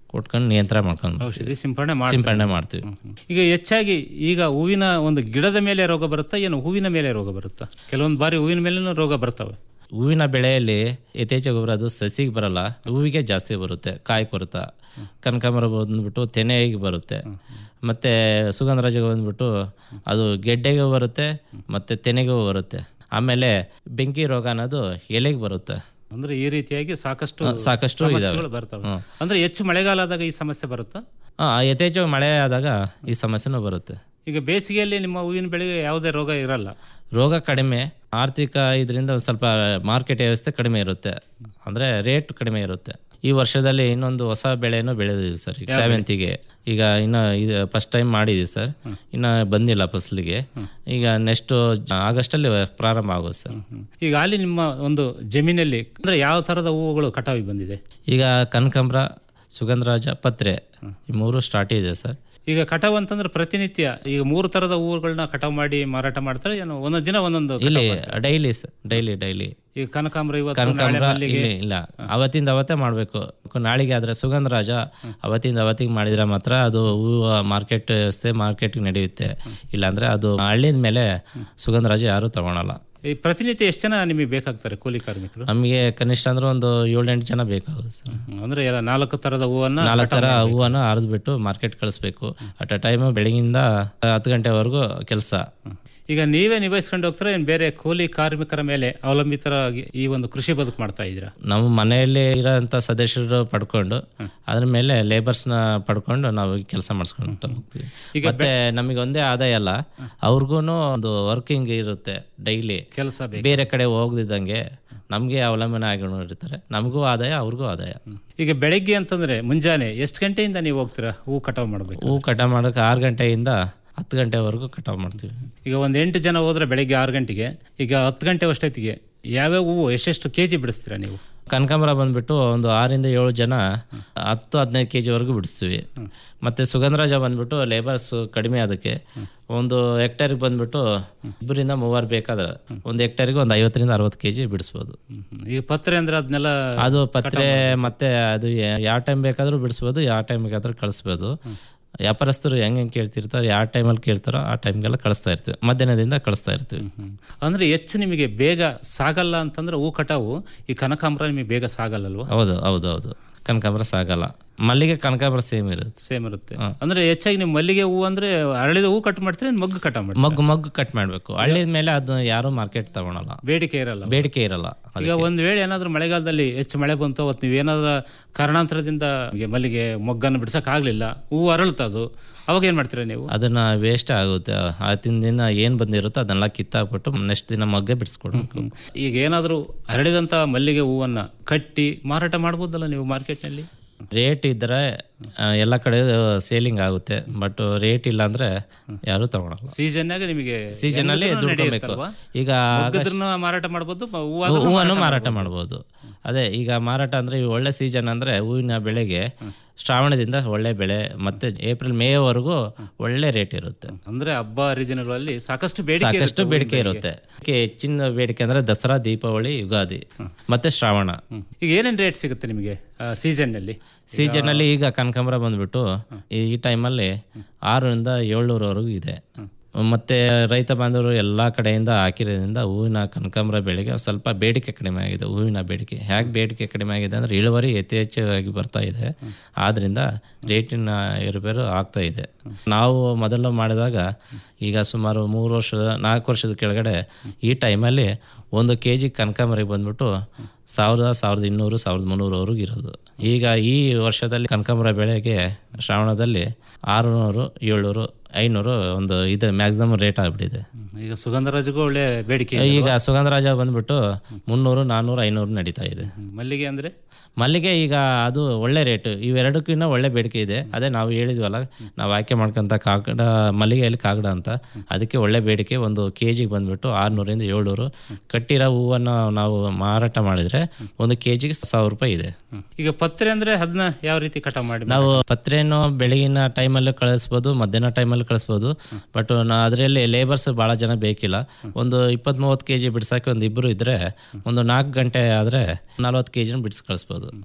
ಕೊಟ್ಕೊಂಡು ನಿಯಂತ್ರಣ ಮಾಡ್ಕೊಂಡು ಔಷಧಿ ಸಿಂಪಡಣೆ ಮಾಡ್ತೀರಿ. ಸಿಂಪಡಣೆ ಮಾಡ್ತೀವಿ ಈಗ ಹೆಚ್ಚಾಗಿ ಈಗ ಹೂವಿನ ಒಂದು ಗಿಡದ ಮೇಲೆ ರೋಗ ಬರುತ್ತಾ ಏನು ಹೂವಿನ ಮೇಲೆ ರೋಗ ಬರುತ್ತಾ ಕೆಲವೊಂದು ಬಾರಿ ಹೂವಿನ ಮೇಲೂ ರೋಗ ಬರ್ತವೆ ಹೂವಿನ ಬೆಳೆಯಲ್ಲಿ ಯಥೇಚ್ಛ ಗೊಬ್ಬರ ಅದು ಸಸಿಗೆ ಬರಲ್ಲ ಹೂವಿಗೆ ಜಾಸ್ತಿ ಬರುತ್ತೆ ಕಾಯಿ ಕೊರತ ಕನಕಾಂಬರ ಬಂದ್ಬಿಟ್ಟು ತೆನೆಗೆ ಬರುತ್ತೆ ಮತ್ತು ಸುಗಂಧರಾಜ ಬಂದ್ಬಿಟ್ಟು ಅದು ಗೆಡ್ಡೆಗೆ ಬರುತ್ತೆ ಮತ್ತು ತೆನೆಗೂ ಬರುತ್ತೆ ಆಮೇಲೆ ಬೆಂಕಿ ರೋಗ ಅನ್ನೋದು ಎಲೆಗೆ ಬರುತ್ತೆ ಅಂದ್ರೆ ಈ ರೀತಿಯಾಗಿ ಸಾಕಷ್ಟು ಹ, ಸಾಕಷ್ಟು ಸಮಸ್ಯೆಗಳು ಇದಾವೆ. ಬರ್ತವೆ ಹ್ಮ್. ಅಂದ್ರೆ ಹೆಚ್ಚು ಮಳೆಗಾಲ ಆದಾಗ ಈ ಸಮಸ್ಯೆ ಬರುತ್ತಾ ಹಾಂ ಯಥೇಚ್ಛವಾಗಿ ಮಳೆ ಆದಾಗ ಈ ಸಮಸ್ಯೆನೂ ಬರುತ್ತೆ ಈಗ ಬೇಸಿಗೆಯಲ್ಲಿ ನಿಮ್ಮ ಹೂವಿನ ಬೆಳೆಗೆ ಯಾವುದೇ ರೋಗ ಇರಲ್ಲ ರೋಗ ಕಡಿಮೆ ಆರ್ಥಿಕ ಇದರಿಂದ ಒಂದು ಸ್ವಲ್ಪ ಮಾರ್ಕೆಟ್ ವ್ಯವಸ್ಥೆ ಕಡಿಮೆ ಇರುತ್ತೆ ಅಂದರೆ ರೇಟ್ ಕಡಿಮೆ ಇರುತ್ತೆ ಈ ವರ್ಷದಲ್ಲಿ ಇನ್ನೊಂದು ಹೊಸ ಬೆಳೆನೂ ಬೆಳೆದಿದ್ದೀವಿ ಸರ್ ಈಗ ಯಾವ ಬೆಳೆ? ಸೇವಂತಿಗೆ ಈಗ ಇನ್ನು ಇದು ಫಸ್ಟ್ ಟೈಮ್ ಮಾಡಿದ್ದೀವಿ ಸರ್ ಇನ್ನು ಬಂದಿಲ್ಲ ಫಸಲಿಗೆ ಈಗ ನೆಕ್ಸ್ಟ್ ಆಗಸ್ಟಲ್ಲಿ ಪ್ರಾರಂಭ ಆಗೋದು ಸರ್ ಈಗ ಅಲ್ಲಿ ನಿಮ್ಮ ಒಂದು ಜಮೀನಲ್ಲಿ ಅಂದ್ರೆ ಯಾವ ತರದ ಹೂವುಗಳು ಕಟಾವಿಗೆ ಬಂದಿದೆ ಈಗ ಕನಕಾಂಬ್ರ ಸುಗಂಧರಾಜ ಪತ್ರೆ ಈ ಮೂರು ಸ್ಟಾರ್ಟ್ ಇದೆ ಸರ್ ಈಗ ಕಟಾವ್ ಅಂತಂದ್ರೆ ಪ್ರತಿನಿತ್ಯ ಈಗ ಮೂರು ತರದ ಹೂವುಗಳನ್ನ ಕಟಾವ್ ಮಾಡಿ ಮಾರಾಟ ಮಾಡ್ತಾರೆ ಏನು ಒಂದೊಂದು ದಿನ ಒಂದೊಂದು ಕಟಾವ್ ಇಲ್ಲಿ ಮಾಡ್ತಾರೆ? ಡೈಲಿ ಸರ್ ಡೈಲಿ ಡೈಲಿ ಈಗ ಕನಕಾಂಬರ ಇವತ್ತು ನಾಳೆ ಕನಕಾಂಬ್ರ ಮಲ್ಲಿಗೆ ಇಲ್ಲಿ ಇಲ್ಲ ಅವತ್ತಿಂದ ಅವತ್ತೇ ಮಾಡಬೇಕು ನಾಳೆಗೆ ಆದರೆ ಸುಗಂಧರಾಜ ಅವತ್ತಿಂದ ಅವತ್ತಿಗೆ ಮಾಡಿದ್ರೆ ಮಾತ್ರ ಅದು ಹೂವು ಮಾರ್ಕೆಟ್ ವ್ಯವಸ್ಥೆ ಮಾರ್ಕೆಟ್ಗೆ ನಡೆಯುತ್ತೆ ಇಲ್ಲಾಂದ್ರೆ ಅದು ಹಳ್ಳಿದ ಮೇಲೆ ಸುಗಂಧರಾಜ ಯಾರು ತಗೊಳಲ್ಲ ಈ ಪ್ರತಿನಿತ್ಯ ಎಷ್ಟು ಜನ ನಿಮಗೆ ಬೇಕಾಗ್ತಾರೆ ಕೂಲಿ ಕಾರ್ಮಿಕರು ನಮಗೆ ಕನಿಷ್ಠ ಅಂದ್ರೆ ಒಂದು ಏಳೆಂಟು ಜನ ಬೇಕಾಗುತ್ತೆ ಸರ್ ಹ್ಮ್. ಅಂದ್ರೆ ಎಲ್ಲ ನಾಲ್ಕು ತರದ ಹೂವನ್ನ ನಾಲ್ಕು ಕಟಾವ್ ಥರ ಮಾಡ್ಬೇಕು. ಹೂವನ್ನ ಅರಿದ್ಬಿಟ್ಟು ಮಾರ್ಕೆಟ್ ಕಳಿಸ್ಬೇಕು ಅಟ್ ಅ ಟೈಮ್ ಬೆಳಗಿಂದ ಹತ್ತು ಗಂಟೆವರೆಗೂ ಕೆಲಸ ಈಗ ನೀವೇ ನಿಭಾಯಿಸ್ಕೊಂಡು ಹೋಗ್ತಾರೆ ಏನ್ ಬೇರೆ ಕೂಲಿ ಕಾರ್ಮಿಕರ ಮೇಲೆ ಅವಲಂಬಿತರಾಗಿ ಈ ಒಂದು ಕೃಷಿ ಬದುಕು ಮಾಡ್ತಾ ಇದ್ದೀರಾ ನಮ್ಮ ಮನೆಯಲ್ಲಿ ಇರೋಂಥ ಸದಸ್ಯರು ಪಡ್ಕೊಂಡು ಅದ್ರ ಮೇಲೆ ಲೇಬರ್ಸ್ನ ಪಡ್ಕೊಂಡು ನಾವು ಕೆಲಸ ಮಾಡಿಸ್ಕೊಂಡು ಹೋಗ್ತೀವಿ ಮತ್ತೆ ನಮಗೆ ಒಂದೇ ಆದಾಯ ಅಲ್ಲ ಅವ್ರಿಗೂ ಒಂದು ವರ್ಕಿಂಗ್ ಇರುತ್ತೆ ಡೈಲಿ ಕೆಲಸ ಬೇರೆ ಕಡೆ ಹೋಗದಿದ್ದಂಗೆ ನಮಗೆ ಅವಲಂಬನೆ ಆಗಿರ್ತಾರೆ ನಮಗೂ ಆದಾಯ ಅವ್ರಿಗೂ ಆದಾಯ ಈಗ ಬೆಳಗ್ಗೆ ಅಂತಂದ್ರೆ ಮುಂಜಾನೆ ಎಷ್ಟು ಗಂಟೆಯಿಂದ ನೀವು ಹೋಗ್ತೀರಾ ಹೂ ಕಟಾವ್ ಮಾಡ್ಬೇಕು ಹೂ ಕಟಾವ್ ಮಾಡೋಕೆ ಆರು ಗಂಟೆಯಿಂದ ಹತ್ತು ಗಂಟೆವರೆಗೂ ಕಟಾವ್ ಮಾಡ್ತೀವಿ ಈಗ ಒಂದ್ ಎಂಟು ಜನ ಹೋದ್ರೆ ಬೆಳಗ್ಗೆ ಆರು ಗಂಟೆಗೆ ಈಗ ಹತ್ತು ಗಂಟೆ ಅಷ್ಟೊತ್ತಿಗೆ ಯಾವ್ಯಾವ ಹೂವು ಎಷ್ಟೆಷ್ಟು ಕೆಜಿ ಬಿಡಿಸ್ತೀರಾ ನೀವು ಕನಕಾಂಬರ ಬಂದ್ಬಿಟ್ಟು ಒಂದು ಆರಿಂದ ಏಳು ಜನ ಹತ್ತು ಹದಿನೈದು ಕೆ ಜಿವರೆಗೂ ಬಿಡಿಸ್ತೀವಿ ಮತ್ತು ಸುಗಂಧರಾಜ ಬಂದ್ಬಿಟ್ಟು ಲೇಬರ್ಸ್ ಕಡಿಮೆ ಅದಕ್ಕೆ ಒಂದು ಹೆಕ್ಟೇರ್ಗೆ ಬಂದ್ಬಿಟ್ಟು ಇಬ್ಬರಿಂದ ಮೂವರು ಬೇಕಾದ್ರೆ ಒಂದು ಹೆಕ್ಟೇರ್ಗೆ ಒಂದು ಐವತ್ತರಿಂದ ಅರವತ್ತು ಕೆ ಜಿ ಬಿಡಿಸ್ಬೋದು ಈಗ ಪತ್ರೆ ಅಂದ್ರೆ ಅದನ್ನೆಲ್ಲ ಅದು ಪತ್ರೆ ಮತ್ತೆ ಅದು ಯಾವ ಟೈಮ್ ಬೇಕಾದರೂ ಬಿಡಿಸ್ಬೋದು ಯಾವ ಟೈಮ್ ಬೇಕಾದ್ರೂ ಕಳಿಸ್ಬೋದು ವ್ಯಾಪಾರಸ್ಥರು ಹೆಂಗೆ ಹೆಂಗೆ ಕೇಳ್ತಿರ್ತಾರೆ ಯಾವ ಟೈಮಲ್ಲಿ ಕೇಳ್ತಾರೋ ಆ ಟೈಮ್ಗೆಲ್ಲ ಕಳಿಸ್ತಾ ಇರ್ತೀವಿ ಮಧ್ಯಾಹ್ನದಿಂದ ಕಳಿಸ್ತಾ ಇರ್ತೀವಿ ಅಂದ್ರೆ ಹೆಚ್ಚು ನಿಮಗೆ ಬೇಗ ಸಾಗಲ್ಲ ಅಂತಂದ್ರೆ ಹೂ ಕಟಾವು ಈ ಕನಕಾಂಬರ ನಿಮಗೆ ಬೇಗ ಸಾಗಲ್ಲಲ್ವಾ ಹೌದು ಹೌದು ಹೌದು ಕನಕಾಂಬರ ಸಾಗಲ್ಲ ಮಲ್ಲಿಗೆ ಕನಕಾಂಬರ ಸೇಮ್ ಇರುತ್ತೆ ಸೇಮ್ ಇರುತ್ತೆ ಅಂದ್ರೆ ಹೆಚ್ಚಾಗಿ ನೀವು ಮಲ್ಲಿಗೆ ಹೂ ಅಂದ್ರೆ ಅರಳಿದ ಹೂ ಕಟ್ ಮಾಡ್ತೀರಿ ಏನ್ ಮಗ್ಗು ಕಟಾವ್ ಮಾಡ್ತೀರಾ ಮಗ್ಗು ಮಗ್ಗು ಕಟ್ ಮಾಡಬೇಕು ಹಳ್ಳಿದ ಮೇಲೆ ಅದು ಯಾರು ಮಾರ್ಕೆಟ್ ತಗೊಳಲ್ಲ ಬೇಡಿಕೆ ಇರಲ್ಲ ಬೇಡಿಕೆ ಇರಲ್ಲ ಈಗ ಒಂದ್ ವೇಳೆ ಏನಾದ್ರೂ ಮಳೆಗಾಲದಲ್ಲಿ ಹೆಚ್ಚು ಮಳೆ ಬಂತು ಅವತ್ತು ನೀವು ಏನಾದ್ರೂ ಕಾರಣಾಂತರದಿಂದ ನಿಮ್ಗೆ ಮಲ್ಲಿಗೆ ಮೊಗ್ಗನ್ನು ಬಿಡ್ಸಕ್ ಆಗ್ಲಿಲ್ಲ ಹೂವು ಅರಳ್ತದು ಅವಾಗ ಏನ್ ಮಾಡ್ತೀರಾ ನೀವು ಅದನ್ನ ವೇಸ್ಟ್ ಆಗುತ್ತೆ ಆತಿನ ದಿನ ಏನ್ ಬಂದಿರುತ್ತೋ ಅದನ್ನೆಲ್ಲ ಕಿತ್ತಾಕ್ಬಿಟ್ಟು ನೆಕ್ಸ್ಟ್ ದಿನ ಮಗ್ಗೆ ಬಿಡಿಸ್ಕೊಡ್ಬೇಕು ಈಗ ಏನಾದ್ರೂ ಅರಳಿದಂತ ಮಲ್ಲಿಗೆ ಹೂವನ್ನ ಕಟ್ಟಿ ಮಾರಾಟ ಮಾಡ್ಬೋದಲ್ಲ ನೀವು ಮಾರ್ಕೆಟ್ನಲ್ಲಿ ರೇಟ್ ಇದ್ರೆ ಆ, ಎಲ್ಲ ಕಡೆ ಸೇಲಿಂಗ್ ಆಗುತ್ತೆ ಬಟ್ ರೇಟ್ ಇಲ್ಲ ಅಂದ್ರೆ ಯಾರು ತಗೊಳಲ್ಲ ಸೀಸನ್ನಾಗ ನಿಮಗೆ ಸೀಸನ್ ಅಲ್ಲಿ ಹೆಂಗಿದ್ರೂ ದುಡ್ಕೋಬೇಕು ನಡೆಯುತ್ತಲ್ವಾ? ಈಗ ಮೊಗ್ಗದ್ರನ್ನ ಮಾರಾಟ ಮಾಡ್ಬೋದು ಮ- ಹೂವಾದ್ರೂ ಹೂವನ್ನು ಮಾರಾಟ ಮಾರಾಟ ಮಾಡ್ಬೋದು ಅದೇ ಈಗ ಮಾರಾಟ ಅಂದ್ರೆ ಈ ಒಳ್ಳೆ ಸೀಸನ್ ಅಂದ್ರೆ ಹೂವಿನ ಬೆಳೆಗೆ ಶ್ರಾವಣದಿಂದ ಒಳ್ಳೆ ಬೆಳೆ ಮತ್ತೆ ಏಪ್ರಿಲ್ ಮೇವರೆಗೂ ಒಳ್ಳೆ ರೇಟ್ ಇರುತ್ತೆ ಅಂದ್ರೆ ಹಬ್ಬ ಹರಿದಿನಗಳಲ್ಲಿ ಸಾಕಷ್ಟು ಬೇಡಿಕೆ ಸಾಕಷ್ಟು ಇರುತ್ತೆ ಬೇಡಿಕೆ ಹೂವಿನ ಇರುತ್ತೆ ಅದಕ್ಕೆ ಹೆಚ್ಚಿನ ಬೇಡಿಕೆ ಅಂದ್ರೆ ದಸರಾ ದೀಪಾವಳಿ ಯುಗಾದಿ ಮತ್ತೆ ಶ್ರಾವಣ ಈಗ ಏನೇನ್ ರೇಟ್ ಸಿಗುತ್ತೆ ನಿಮಗೆ ಸೀಸನ್ ನಲ್ಲಿ ಸೀಸನ್ ಅಲ್ಲಿ ಈಗ ಕನಕಾಂಬರ ಬಂದ್ಬಿಟ್ಟು ಈ ಟೈಮಲ್ಲಿ ಆರರಿಂದ ಏಳ್ನೂರವರೆಗೂ ಇದೆ ಮತ್ತೆ ರೈತ ಬಾಂಧವರು ಎಲ್ಲ ಕಡೆಯಿಂದ ಹಾಕಿರೋದ್ರಿಂದ ಹೂವಿನ ಕನಕಾಂಬರ ಬೆಳೆಗೆ ಸ್ವಲ್ಪ ಬೇಡಿಕೆ ಕಡಿಮೆ ಆಗಿದೆ ಹೂವಿನ ಬೇಡಿಕೆ ಹೇಗೆ ಬೇಡಿಕೆ ಕಡಿಮೆ ಆಗಿದೆ ಅಂದ್ರೆ ಇಳುವರಿ ಯಥೇಚ್ಛವಾಗಿ ಬರ್ತಾ ಇದೆ ಆದ್ರಿಂದ ರೇಟಿನ ಏರುಪೇರು ಆಗ್ತಾ ಇದೆ ನಾವು ಮೊದಲು ಮಾಡಿದಾಗ ಈಗ ಸುಮಾರು ಮೂರು ವರ್ಷದ ನಾಲ್ಕು ವರ್ಷದ ಕೆಳಗಡೆ ಈ ಟೈಮಲ್ಲಿ ಒಂದು ಕೆ ಜಿ ಕನಕಾಂಬರಿಗೆ ಬಂದ್ಬಿಟ್ಟು ಸಾವಿರದ ಸಾವಿರದ ಇನ್ನೂರು ಸಾವಿರದ ಮುನ್ನೂರವರೆಗೂ ಇರೋದು ಈಗ ಈ ವರ್ಷದಲ್ಲಿ ಕನಕಾಂಬರ ಬೆಳೆಗೆ ಶ್ರಾವಣದಲ್ಲಿ ಆರುನೂರು ಏಳ್ನೂರು ಐನೂರು ಒಂದು ಇದು ಮ್ಯಾಕ್ಸಿಮಮ್ ರೇಟ್ ಆಗ್ಬಿಟ್ಟಿದೆ ಈಗ ಸುಗಂಧರಾಜಗೂ ಒಳ್ಳೆ ಬೇಡಿಕೆ ಇದೆ ಈಗ ಅಲ್ವಾ? ಸುಗಂಧರಾಜ ಬಂದ್ಬಿಟ್ಟು ಮುನ್ನೂರು ನಾನ್ನೂರು ಐನೂರು ನಡೀತಾ ಇದೆ ಮಲ್ಲಿಗೆ ಅಂದ್ರೆ ಮಲ್ಲಿಗೆ ಈಗ ಅದು ಒಳ್ಳೆ ರೇಟು ಇವೆರಡಕ್ಕಿಂತ ಒಳ್ಳೆ ಬೇಡಿಕೆ ಇದೆ ಅದೇ ನಾವು ಹೇಳಿದ್ವಲ್ಲ ನಾವು ಆಯ್ಕೆ ಮಾಡ್ಕೊಂತ ಕಾಗಡ ಮಲ್ಲಿಗೆಯಲ್ಲಿ ಕಾಗಡ ಅಂತ ಅದಕ್ಕೆ ಒಳ್ಳೆ ಬೇಡಿಕೆ ಒಂದು ಕೆ ಜಿಗೆ ಬಂದ್ಬಿಟ್ಟು ಆರುನೂರಿಂದ ಏಳ್ನೂರು ಕಟ್ಟಿರೋ ಹೂವನ್ನು ನಾವು ಮಾರಾಟ ಮಾಡಿದ್ರೆ ಒಂದು ಕೆ ಜಿಗೆ ಸಾವಿರ ರೂಪಾಯಿ ಇದೆ ಈಗ ಪತ್ರೆ ಅಂದ್ರೆ ಅದನ್ನ ಯಾವ ರೀತಿ ಕಟಾವ್ ಮಾಡಿ ನಾವು ಪತ್ರೆಯನ್ನು ಬೆಳಗಿನ ಟೈಮಲ್ಲಿ ಕಳಿಸ್ಬೋದು ಮಧ್ಯಾಹ್ನ ಟೈಮಲ್ಲಿ ಕಳಿಸ್ಬೋದು ಬಟ್ ಅದರಲ್ಲಿ ಲೇಬರ್ಸ್ ಭಾಳ ಜನ ಬೇಕಿಲ್ಲ ಒಂದು ಇಪ್ಪತ್ತ್ ಮೂವತ್ತು ಕೆ ಜಿ ಬಿಡ್ಸೋಕೆ ಒಂದು ಇಬ್ಬರು ಇದ್ದರೆ ಒಂದು ನಾಲ್ಕು ಗಂಟೆ ಆದರೆ ನಲ್ವತ್ತು ಕೆ ಜಿನ ಬಿಡಿಸಿ ಕಳಿಸ್ಬೋದು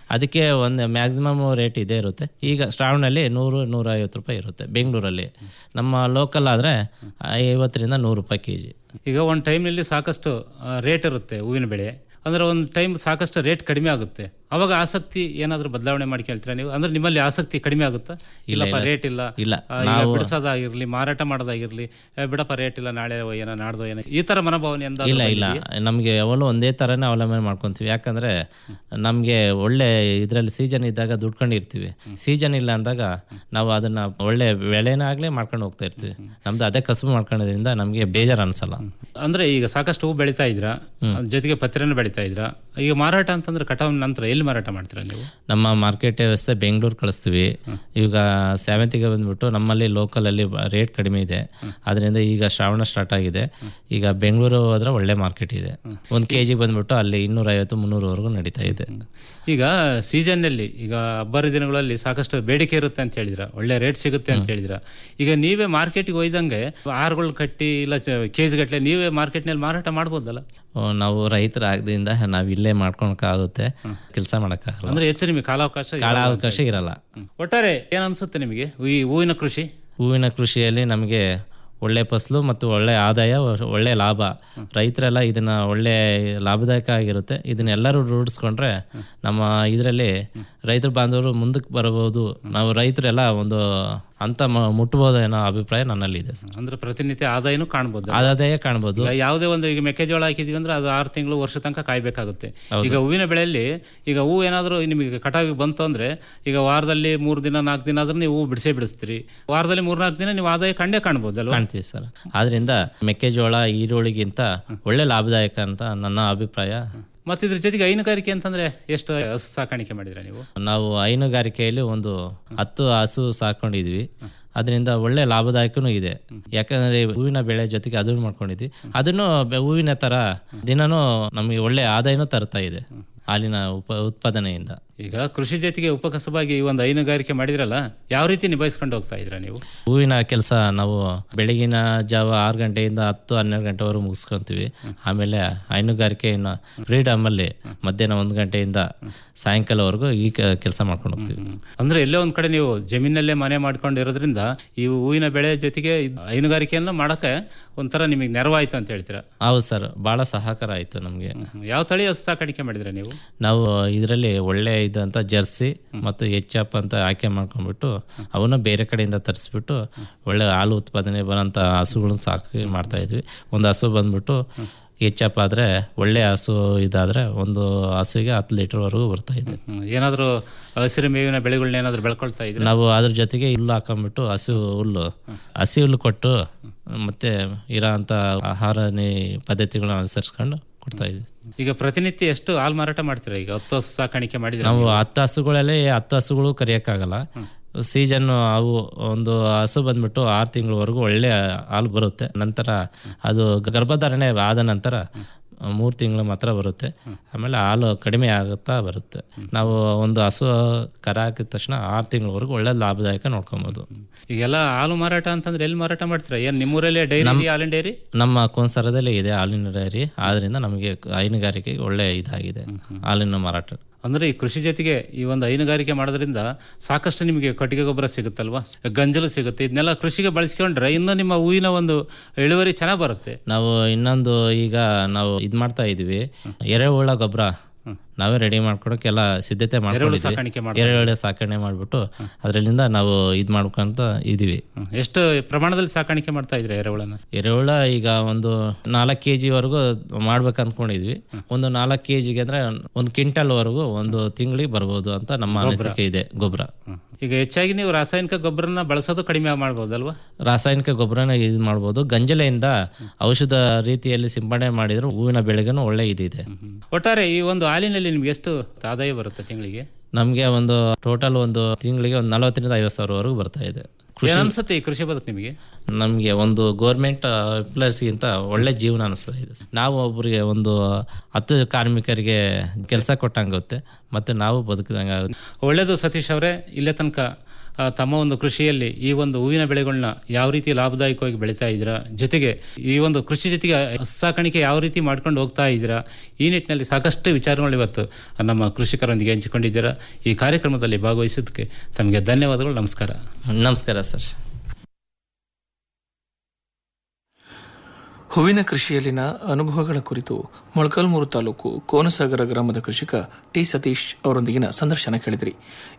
ಅದಕ್ಕೆ ಒಂದು ಮ್ಯಾಕ್ಸಿಮಮ್ ರೇಟ್ ಇದೇ ಇರುತ್ತೆ ಈಗ ಶ್ರಾವಣಲ್ಲಿ ನೂರು ನೂರ ಐವತ್ತು ರೂಪಾಯಿ ಇರುತ್ತೆ ಬೆಂಗಳೂರಲ್ಲಿ ನಮ್ಮ ಲೋಕಲ್ ಆದರೆ ಐವತ್ತರಿಂದ ನೂರು ರೂಪಾಯಿ ಕೆ ಜಿ ಈಗ ಒಂದು ಟೈಮ್ನಲ್ಲಿ ಸಾಕಷ್ಟು ರೇಟ್ ಇರುತ್ತೆ ಹೂವಿನ ಬೆಳೆ ಅಂದ್ರೆ ಒಂದು ಟೈಮ್ ಸಾಕಷ್ಟು ರೇಟ್ ಕಡಿಮೆ ಆಗುತ್ತೆ ಅವಾಗ ಆಸಕ್ತಿ ಏನಾದರೂ ಬದಲಾವಣೆ ಮಾಡಿ ಕೇಳ್ತೀರಾ ನೀವು ಅಂದ್ರೆ ನಿಮ್ಮಲ್ಲಿ ಆಸಕ್ತಿ ಕಡಿಮೆ ಆಗುತ್ತಾ ಇಲ್ಲಪ್ಪ ಇಲ್ಲ, ರೇಟ್ ಇಲ್ಲ ಇಲ್ಲ, ಆ, ಈಗ ನಾವು- ಬಿಡಿಸೋದಾಗಿರ್ಲಿ ಮಾರಾಟ ಮಾಡೋದಾಗಿರ್ಲಿ ಏ, ಬಿಡಪ್ಪ ರೇಟ್ ಇಲ್ಲ ನಾಳೆ ಏನೋ ನಾಡ್ದು ಏನೋ ಈ ತರ ಮನೋಭಾವನೆ ಎಂದಾದ್ರೂ ಇಲ್ಲ ಇಲ್ಲ ಬಂದಿದೆಯಾ? ನಮಗೆ ಯಾವಾಗಲೂ ಒಂದೇ ಥರನೇ ಅವಲಂಬನೆ ಮಾಡ್ಕೊತೀವಿ ಯಾಕಂದರೆ ನಮಗೆ ಒಳ್ಳೆ ಇದರಲ್ಲಿ ಸೀಸನ್ ಇದ್ದಾಗ ದುಡ್ಕೊಂಡಿರ್ತೀವಿ ಸೀಸನ್ ಇಲ್ಲ ಅಂದಾಗ ನಾವು ಅದನ್ನು ಒಳ್ಳೆ ಬೆಳೆನೇ ಆಗಲೇ ಮಾಡ್ಕೊಂಡು ಹೋಗ್ತಾ ಇರ್ತೀವಿ ನಮ್ದು ಅದೇ ಕಸುಬು ಮಾಡ್ಕೊಳ್ಳೋದ್ರಿಂದ ನಮಗೆ ಬೇಜಾರು ಅನಿಸಲ್ಲ ಅಂದ್ರೆ ಈಗ ಸಾಕಷ್ಟು ಹೂ ಬೆಳೀತಾ ಇದ್ರಾ ಅದ್ರ ಜೊತೆಗೆ ಪತ್ರೆನೂ ಬೆಳೀತಾ ಇದ್ರಾ ಈಗ ಮಾರಾಟ ಅಂತಂದ್ರೆ ಕಟಾವ್ ನಂತರ ಎಲ್ಲಿ ಮಾರಾಟ ಮಾಡ್ತೀರಾ ನೀವು ನಮ್ಮ ಮಾರ್ಕೆಟ್ ವ್ಯವಸ್ಥೆ ಬೆಂಗಳೂರು ಕಳಿಸ್ತೀವಿ ಈಗ ಸೇವಂತಿಗೆ ಬಂದ್ಬಿಟ್ಟು ನಮ್ಮಲ್ಲಿ ಲೋಕಲಲ್ಲಿ ರೇಟ್ ಕಡಿಮೆ ಇದೆ ಅದರಿಂದ ಈಗ ಶ್ರಾವಣ ಸ್ಟಾರ್ಟ್ ಆಗಿದೆ ಈಗ ಬೆಂಗಳೂರು ಹೋದ್ರೆ ಒಳ್ಳೆ ಮಾರ್ಕೆಟ್ ಇದೆ ಒಂದು ಕೆ ಜಿ ಬಂದ್ಬಿಟ್ಟು ಅಲ್ಲಿ ಇನ್ನೂರೈವತ್ತು ಮುನ್ನೂರವರೆಗೂ ನಡೀತಾ ಇದೆ ಈಗ ಸೀಸನ್ನಲ್ಲಿ ಈಗ ಹಬ್ಬರ ದಿನಗಳಲ್ಲಿ ಸಾಕಷ್ಟು ಬೇಡಿಕೆ ಇರುತ್ತೆ ಅಂತ ಹೇಳಿದ್ರ ಒಳ್ಳೆ ರೇಟ್ ಸಿಗುತ್ತೆ ಅಂತ ಹೇಳಿದ್ರ ಈಗ ನೀವೇ ಮಾರ್ಕೆಟ್ಗೆ ಒಯ್ದಂಗೆ ಆರುಗಳು ಕಟ್ಟಿ ಇಲ್ಲ ಕೆ ಜಿ ಗಟ್ಟಲೆ ನೀವೇ ಮಾರ್ಕೆಟ್ನಲ್ಲಿ ಮಾರಾಟ ಮಾಡ್ಬೋದಲ್ಲ ಆ, ನಾವು ರೈತರ ಆಗದಿಂದ ನಾವು ಇಲ್ಲೇ ಮಾಡ್ಕೊಳಕ್ಕಾಗುತ್ತೆ ಕೆಲಸ ಮಾಡೋಕ್ಕಾಗಲ್ಲ ಅಂದ್ರೆ ಹೆಚ್ಚು ನಿಮಗೆ ಕಾಲಾವಕಾಶ ಇರಲ್ಲ ಅಂತ ಕಾಲಾವಕಾಶ ಹೇಳಿ. ಇರಲ್ಲ ಹ್ಮ್. ಒಟ್ಟಾರೆ ಏನ್ ಅನ್ಸುತ್ತೆ ನಿಮಗೆ ಈ ಹೂವಿನ ಕೃಷಿ ಹೂವಿನ ಕೃಷಿಯಲ್ಲಿ ನಮಗೆ ಒಳ್ಳೆ ಫಸಲು ಮತ್ತು ಒಳ್ಳೆ ಆದಾಯ ಒಳ್ಳೆ ಲಾಭ ರೈತರೆಲ್ಲ ಇದನ್ನ ಒಳ್ಳೆ ಲಾಭದಾಯಕ ಆಗಿರುತ್ತೆ ಇದನ್ನೆಲ್ಲರೂ ರೂಢಿಸ್ಕೊಂಡ್ರೆ ನಮ್ಮ ಇದರಲ್ಲಿ ರೈತರ ಬಾಂಧವರು ಮುಂದಕ್ಕೆ ಬರಬಹುದು ನಾವು ರೈತರೆಲ್ಲ ಒಂದು ಅಂತ ಮ- ಮುಟ್ಬೋದು ಅನ್ನೋ ಅಭಿಪ್ರಾಯ ನನ್ನಲ್ಲಿ ಇದೆ ಸರ್. ಅಂದ್ರೆ ಪ್ರತಿನಿತ್ಯ ಆದಾಯನೂ ಕಾಣ್ಬೋದು ಆದಾಯ ಕಾಣ್ಬೋದು ಈಗ ಯಾವುದೇ ಒಂದು ಈಗ ಮೆಕ್ಕೆಜೋಳ ಹಾಕಿದೀವಿ ಅಂದ್ರೆ ಅದು ಆರು ತಿಂಗಳು ವರ್ಷ ತನಕ ಕಾಯ್ಬೇಕಾಗುತ್ತೆ ಹೌದು. ಈಗ ಹೂವಿನ ಬೆಳೆಯಲ್ಲಿ ಈಗ ಹೂ ಏನಾದರೂ ನಿಮಗೆ ಕಟಾವಿಗೆ ಬಂತು ಅಂದ್ರೆ ಈಗ ವಾರದಲ್ಲಿ ಮೂರು ದಿನ ನಾಲ್ಕು ದಿನ ಆದ್ರೆ ನೀವು ಹೂ ಬಿಡಿಸೇ ಬಿಡಿಸ್ತೀರಿ ವಾರದಲ್ಲಿ ಮೂರ್ ನಾಲ್ಕು ದಿನ ನೀವು ಆದಾಯ ಕಂಡೇ ಕಾಣ್ಬೋದಲ್ವಾ ಕಾಣ್ತೀವಿ ಸರ್ ಆದ್ರಿಂದ ಮೆಕ್ಕೆಜೋಳ ಈರುಳ್ಳಿಗಿಂತ ಒಳ್ಳೆ ಲಾಭದಾಯಕ ಅಂತ ನನ್ನ ಅಭಿಪ್ರಾಯ ಮತ್ತೆ ಇದ್ರ ಜೊತೆಗೆ ಹೈನುಗಾರಿಕೆ ಅಂತಂದ್ರೆ ಎಷ್ಟು ಹಸು ಸಾಕಾಣಿಕೆ ಮಾಡಿದ್ರ ನೀವು ನಾವು ಹೈನುಗಾರಿಕೆಯಲ್ಲಿ ಒಂದು ಹತ್ತು ಹಸು ಸಾಕೊಂಡಿದ್ವಿ ಅದರಿಂದ ಒಳ್ಳೆ ಲಾಭದಾಯಕನೂ ಇದೆ ಯಾಕಂದ್ರೆ ಹೂವಿನ ಬೆಳೆ ಜೊತೆಗೆ ಅದನ್ನು ಮಾಡ್ಕೊಂಡಿದ್ವಿ ಅದನ್ನು ಬೆ- ಹೂವಿನ ತರ ದಿನನೂ ನಮಗೆ ಒಳ್ಳೆ ಆದಾಯನೂ ತರ್ತಾ ಇದೆ ಹಾಲಿನ ಉಪ ಉತ್ಪಾದನೆಯಿಂದ ಈಗ ಕೃಷಿ ಜೊತೆಗೆ ಉಪಕಸಬಾಗಿ ಈ ಒಂದು ಹೈನುಗಾರಿಕೆ ಮಾಡಿದ್ರಲ್ಲ ಯಾವ ರೀತಿ ನಿಭಾಯಿಸ್ಕೊಂಡು ಹೋಗ್ತಾ ಇದ್ರ ನೀವು ಹೂವಿನ ಕೆಲಸ ನಾವು ಬೆಳಗಿನ ಜಾವ ಆರು ಗಂಟೆಯಿಂದ ಹತ್ತು ಹನ್ನೆರಡು ಗಂಟೆವರೆಗೂ ಮುಗಿಸ್ಕೊಂತೀವಿ ಆಮೇಲೆ ಹೈನುಗಾರಿಕೆಯನ್ನು ಫ್ರೀಡಮಲ್ಲಿ ಮಧ್ಯಾಹ್ನ ಒಂದು ಗಂಟೆಯಿಂದ ಸಾಯಂಕಾಲವರೆಗೂ ಈ ಕೆಲಸ ಮಾಡ್ಕೊಂಡು ಹೋಗ್ತೀವಿ ಅಂದ್ರೆ ಎಲ್ಲೋ ಒಂದ್ ಕಡೆ ನೀವು ಜಮೀನಲ್ಲೇ ಮನೆ ಮಾಡ್ಕೊಂಡು ಇರೋದ್ರಿಂದ ಈ ಹೂವಿನ ಬೆಳೆ ಜೊತೆಗೆ ಇದ್- ಹೈನುಗಾರಿಕೆಯನ್ನು ಮಾಡಕ್ಕೆ ಒಂಥರ ನಿಮಗೆ ನೆರವಾಯ್ತು ಅಂತ ಹೇಳ್ತೀರಾ ಹೌದು ಸರ್ ಭಾಳ ಸಹಕಾರ ಆಯಿತು ನಮಗೆ ಯಾವ ತಳಿ ಹಸು ಸಾಕಾಣಿಕೆ ಮಾಡಿದ್ರ ನೀವು ನಾವು ಇದರಲ್ಲಿ ಒಳ್ಳೆ ಇದಂತ ಜರ್ಸಿ ಮತ್ತು ಎಚ್ ಅಪ್ ಅಂತ ಆಯ್ಕೆ ಮಾಡ್ಕೊಂಡ್ಬಿಟ್ಟು ಅವನ್ನ ಬೇರೆ ಕಡೆಯಿಂದ ತರಿಸ್ಬಿಟ್ಟು ಒಳ್ಳೆ ಹಾಲು ಉತ್ಪಾದನೆ ಬರೋಂಥ ಹಸುಗಳನ್ನ ಸಾಕಿ ಮಾಡ್ತಾ ಇದ್ವಿ ಒಂದು ಹಸು ಬಂದ್ಬಿಟ್ಟು ಎಚ್ ಅಪ್ ಆದರೆ ಒಳ್ಳೆ ಹಸು ಇದಾದರೆ ಒಂದು ಹಸುವಿಗೆ ಹತ್ತು ಲೀಟರ್ವರೆಗೂ ಬರ್ತಾ ಇದೆ ಹ್ಮ್. ಏನಾದ್ರೂ ಹಸಿರು ಮೇವಿನ ಬೆಳೆಗಳನ್ನ ಏನಾದ್ರು ಬೆಳ್ಕೊಳ್ತಾ ಇದ್ರೆ ನಾವು ಅದ್ರ ಜೊತೆಗೆ ಹುಲ್ಲು ಹಾಕೊಂಡ್ಬಿಟ್ಟು ಹಸು ಹುಲ್ಲು ಹಸಿ ಹುಲ್ಲು ಕೊಟ್ಟು ಮತ್ತೆ ಇರೋ ಅಂಥ ಆಹಾರ ನಿ- ಪದ್ಧತಿಗಳನ್ನ ಅನುಸರಿಸ್ಕೊಂಡು ಕೊಡ್ತಾ ಇದ್ವಿ ಈಗ ಪ್ರತಿನಿತ್ಯ ಎಷ್ಟು ಹಾಲು ಮಾರಾಟ ಮಾಡ್ತೀರಾ ಈಗ ಹತ್ತು ಹಸು ಸಾಕಾಣಿಕೆ ಮಾಡಿದ್ರೆ ನಾವು ಹತ್ತು ಹಸುಗಳಲ್ಲಿ ಹತ್ತು ಹಸುಗಳು ಕರಿಯೋಕ್ಕಾಗಲ್ಲ ಸೀಸನ್ ಅವು ಒಂದು ಹಸು ಬಂದ್ಬಿಟ್ಟು ಆರು ತಿಂಗಳವರೆಗೂ ಒಳ್ಳೆ ಹಾಲು ಬರುತ್ತೆ ನಂತರ ಅದು ಗರ್ಭಧಾರಣೆ ಆದ ನಂತರ ಮೂರು ತಿಂಗಳು ಮಾತ್ರ ಬರುತ್ತೆ ಆಮೇಲೆ ಹಾಲು ಕಡಿಮೆ ಆಗುತ್ತಾ ಬರುತ್ತೆ ನಾವು ಒಂದು ಹಸು ಕರ ಹಾಕಿದ ತಕ್ಷಣ ಆರು ತಿಂಗಳವರೆಗೂ ಒಳ್ಳೆ ಲಾಭದಾಯಕ ನೋಡ್ಕೊಬೋದು ಈಗೆಲ್ಲ ಹಾಲು ಮಾರಾಟ ಅಂತಂದ್ರೆ ಎಲ್ಲಿ ಮಾರಾಟ ಮಾಡ್ತೀರಾ ಏನ್ ನಿಮ್ಮೂರಲ್ಲೇ ಡೈರಿ ನಮ್- ಇದೆಯಾ ಹಾಲಿನ ಡೈರಿ ನಮ್ಮ ಕೋನ್ಸರದಲ್ಲಿ ಇದೆ ಹಾಲಿನ ಡೈರಿ ಆದ್ರಿಂದ ನಮಗೆ ಹೈನುಗಾರಿಕೆಗೆ ಒಳ್ಳೆ ಇದಾಗಿದೆ ಹಾಲಿನ ಮಾರಾಟ ಅಂದ್ರೆ ಈ ಕೃಷಿ ಜೊತೆಗೆ ಈ ಒಂದು ಹೈನುಗಾರಿಕೆ ಮಾಡೋದ್ರಿಂದ ಸಾಕಷ್ಟು ನಿಮಗೆ ಕಟ್ಟಿಗೆ ಗೊಬ್ಬರ ಸಿಗುತ್ತಲ್ವಾ ಗಂಜಲು ಸಿಗುತ್ತೆ ಇದನ್ನೆಲ್ಲ ಕೃಷಿಗೆ ಬಳಸ್ಕೊಂಡ್ರೆ ಇನ್ನು ನಿಮ್ಮ ಹೂವಿನ ಒಂದು ಇಳುವರಿ ಚೆನ್ನಾಗಿ ಬರುತ್ತೆ ನಾವು ಇನ್ನೊಂದು ಈಗ ನಾವು ಇದ್ ಮಾಡ್ತಾ ಇದೀವಿ ಎರೆಹುಳ ಗೊಬ್ಬರ ನಾವೇ ರೆಡಿ ಮಾಡ್ಕೊಡಕ್ಕೆಲ್ಲ ಸಿದ್ಧತೆ ಎರೆಹುಳು ಸಾಕಾಣಿಕೆ ಮಾಡ್ಕೊಂಡಿದ್ವಿ ಮಾಡ್ತಾ ಎರೆಹುಳ ಸಾಕಣೆ ಮಾಡ್ಬಿಟ್ಟು ಅದರಿಂದ ನಾವು ಇದ್ ಮಾಡ್ಕೊಂತ ಇದೀವಿ ಎಷ್ಟು ಪ್ರಮಾಣದಲ್ಲಿ ಸಾಕಾಣಿಕೆ ಮಾಡ್ತಾ ಇದ್ರೆ ಎರೆಹುಳನ ಎರೆಹುಳ ಈಗ ಒಂದು ನಾಲ್ಕು ಕೆ ಜಿವರೆಗೂ ಮಾಡ್ಬೇಕು ಅಂದ್ಕೊಂಡಿದ್ವಿ ಒಂದು ನಾಲ್ಕು ಕೆ ಜಿಗೆ ಅಂದ್ರೆ ಒಂದು ಕ್ವಿಂಟಲ್ ವರೆಗೂ ಒಂದು ತಿಂಗಳಿಗೆ ಬರ್ಬೋದು ಅಂತ ನಮ್ಮ ಗೊಬ್ರ. ಅನಿಸಿಕೆ ಇದೆ ಗೊಬ್ಬರ ಈಗ ಹೆಚ್ಚಾಗಿ ನೀವು ರಾಸಾಯನಿಕ ಗೊಬ್ಬರನ ಬಳಸೋದು ಕಡಿಮೆ ಮಾಡ್ಬೋದಲ್ವಾ ರಾಸಾಯನಿಕ ಗೊಬ್ಬರನ ಇದು ಮಾಡ್ಬೋದು ಗಂಜಲೆಯಿಂದ ಔಷಧ ರೀತಿಯಲ್ಲಿ ಸಿಂಪಡಣೆ ಮಾಡಿದ್ರು ಹೂವಿನ ಬೆಳೆಗೂ ಒಳ್ಳೆ ಇದಿದೆ ಒಟ್ಟಾರೆ ಈ ಒಂದು ಹಾಲಿನಲ್ಲಿ ನಿಮ್ಗೆ ಎಷ್ಟು ಆದಾಯ ಬರುತ್ತೆ ತಿಂಗಳಿಗೆ ನಮಗೆ ಒಂದು ಟೋಟಲ್ ಒಂದು ತಿಂಗಳಿಗೆ ಒಂದು ನಲವತ್ತರಿಂದ ಐವತ್ತು ಸಾವಿರವರೆಗೂ ಬರ್ತಾ ಇದೆ ಏನ್ ಅನ್ಸುತ್ತೆ ಈ ಕೃಷಿ ಬದುಕು ನಿಮಗೆ ನಮಗೆ ಒಂದು ಗೋರ್ಮೆಂಟ್ ಎಂಪ್ಲಾಯೀಸ್ಗಿಂತ ಒಳ್ಳೆ ಜೀವನ ಅನಿಸ್ತಾ ಇದೆ ನಾವು ಒಬ್ಬರಿಗೆ ಒಂದು ಹತ್ತು ಕಾರ್ಮಿಕರಿಗೆ ಕೆಲಸ ಕೊಟ್ಟಂಗುತ್ತೆ ಮತ್ತು ನಾವು ಬದುಕಿದಂಗೆ ಆಗುತ್ತೆ ಒಳ್ಳೇದು ಸತೀಶ್ ಅವರೇ ಇಲ್ಲೇ ತನಕ ಆ, ತಮ್ಮ ಒಂದು ಕೃಷಿಯಲ್ಲಿ ಈ ಒಂದು ಹೂವಿನ ಬೆಳೆಗಳನ್ನ ಯಾವ ರೀತಿ ಲಾಭದಾಯಕವಾಗಿ ಬೆಳೀತಾ ಇದ್ದೀರಾ ಜೊತೆಗೆ ಈ ಒಂದು ಕೃಷಿ ಜೊತೆಗೆ ಹಸು ಸಾಕಾಣಿಕೆ ಯಾವ ರೀತಿ ಮಾಡ್ಕೊಂಡು ಹೋಗ್ತಾ ಇದ್ದೀರಾ ಈ ನಿಟ್ಟಿನಲ್ಲಿ ಸಾಕಷ್ಟು ವಿಚಾರಗಳು ಇವತ್ತು ನಮ್ಮ ಕೃಷಿಕರೊಂದಿಗೆ ಹಂಚಿಕೊಂಡಿದ್ದೀರಾ ಈ ಕಾರ್ಯಕ್ರಮದಲ್ಲಿ ಭಾಗವಹಿಸಿದ್ದಕ್ಕೆ ತಮಗೆ ಧನ್ಯವಾದಗಳು ನಮಸ್ಕಾರ ನಮಸ್ಕಾರ ಸರ್ ಹೂವಿನ ಕೃಷಿಯಲ್ಲಿನ ಅನುಭವಗಳ ಕುರಿತು ಮೊಳಕಾಲ್ಮೂರು ತಾಲೂಕು ಕೋನಸಾಗರ ಗ್ರಾಮದ ಕೃಷಿಕ ಟಿ ಸತೀಶ್ ಅವರೊಂದಿಗಿನ ಸಂದರ್ಶನ ಕೇಳಿದಿರಿ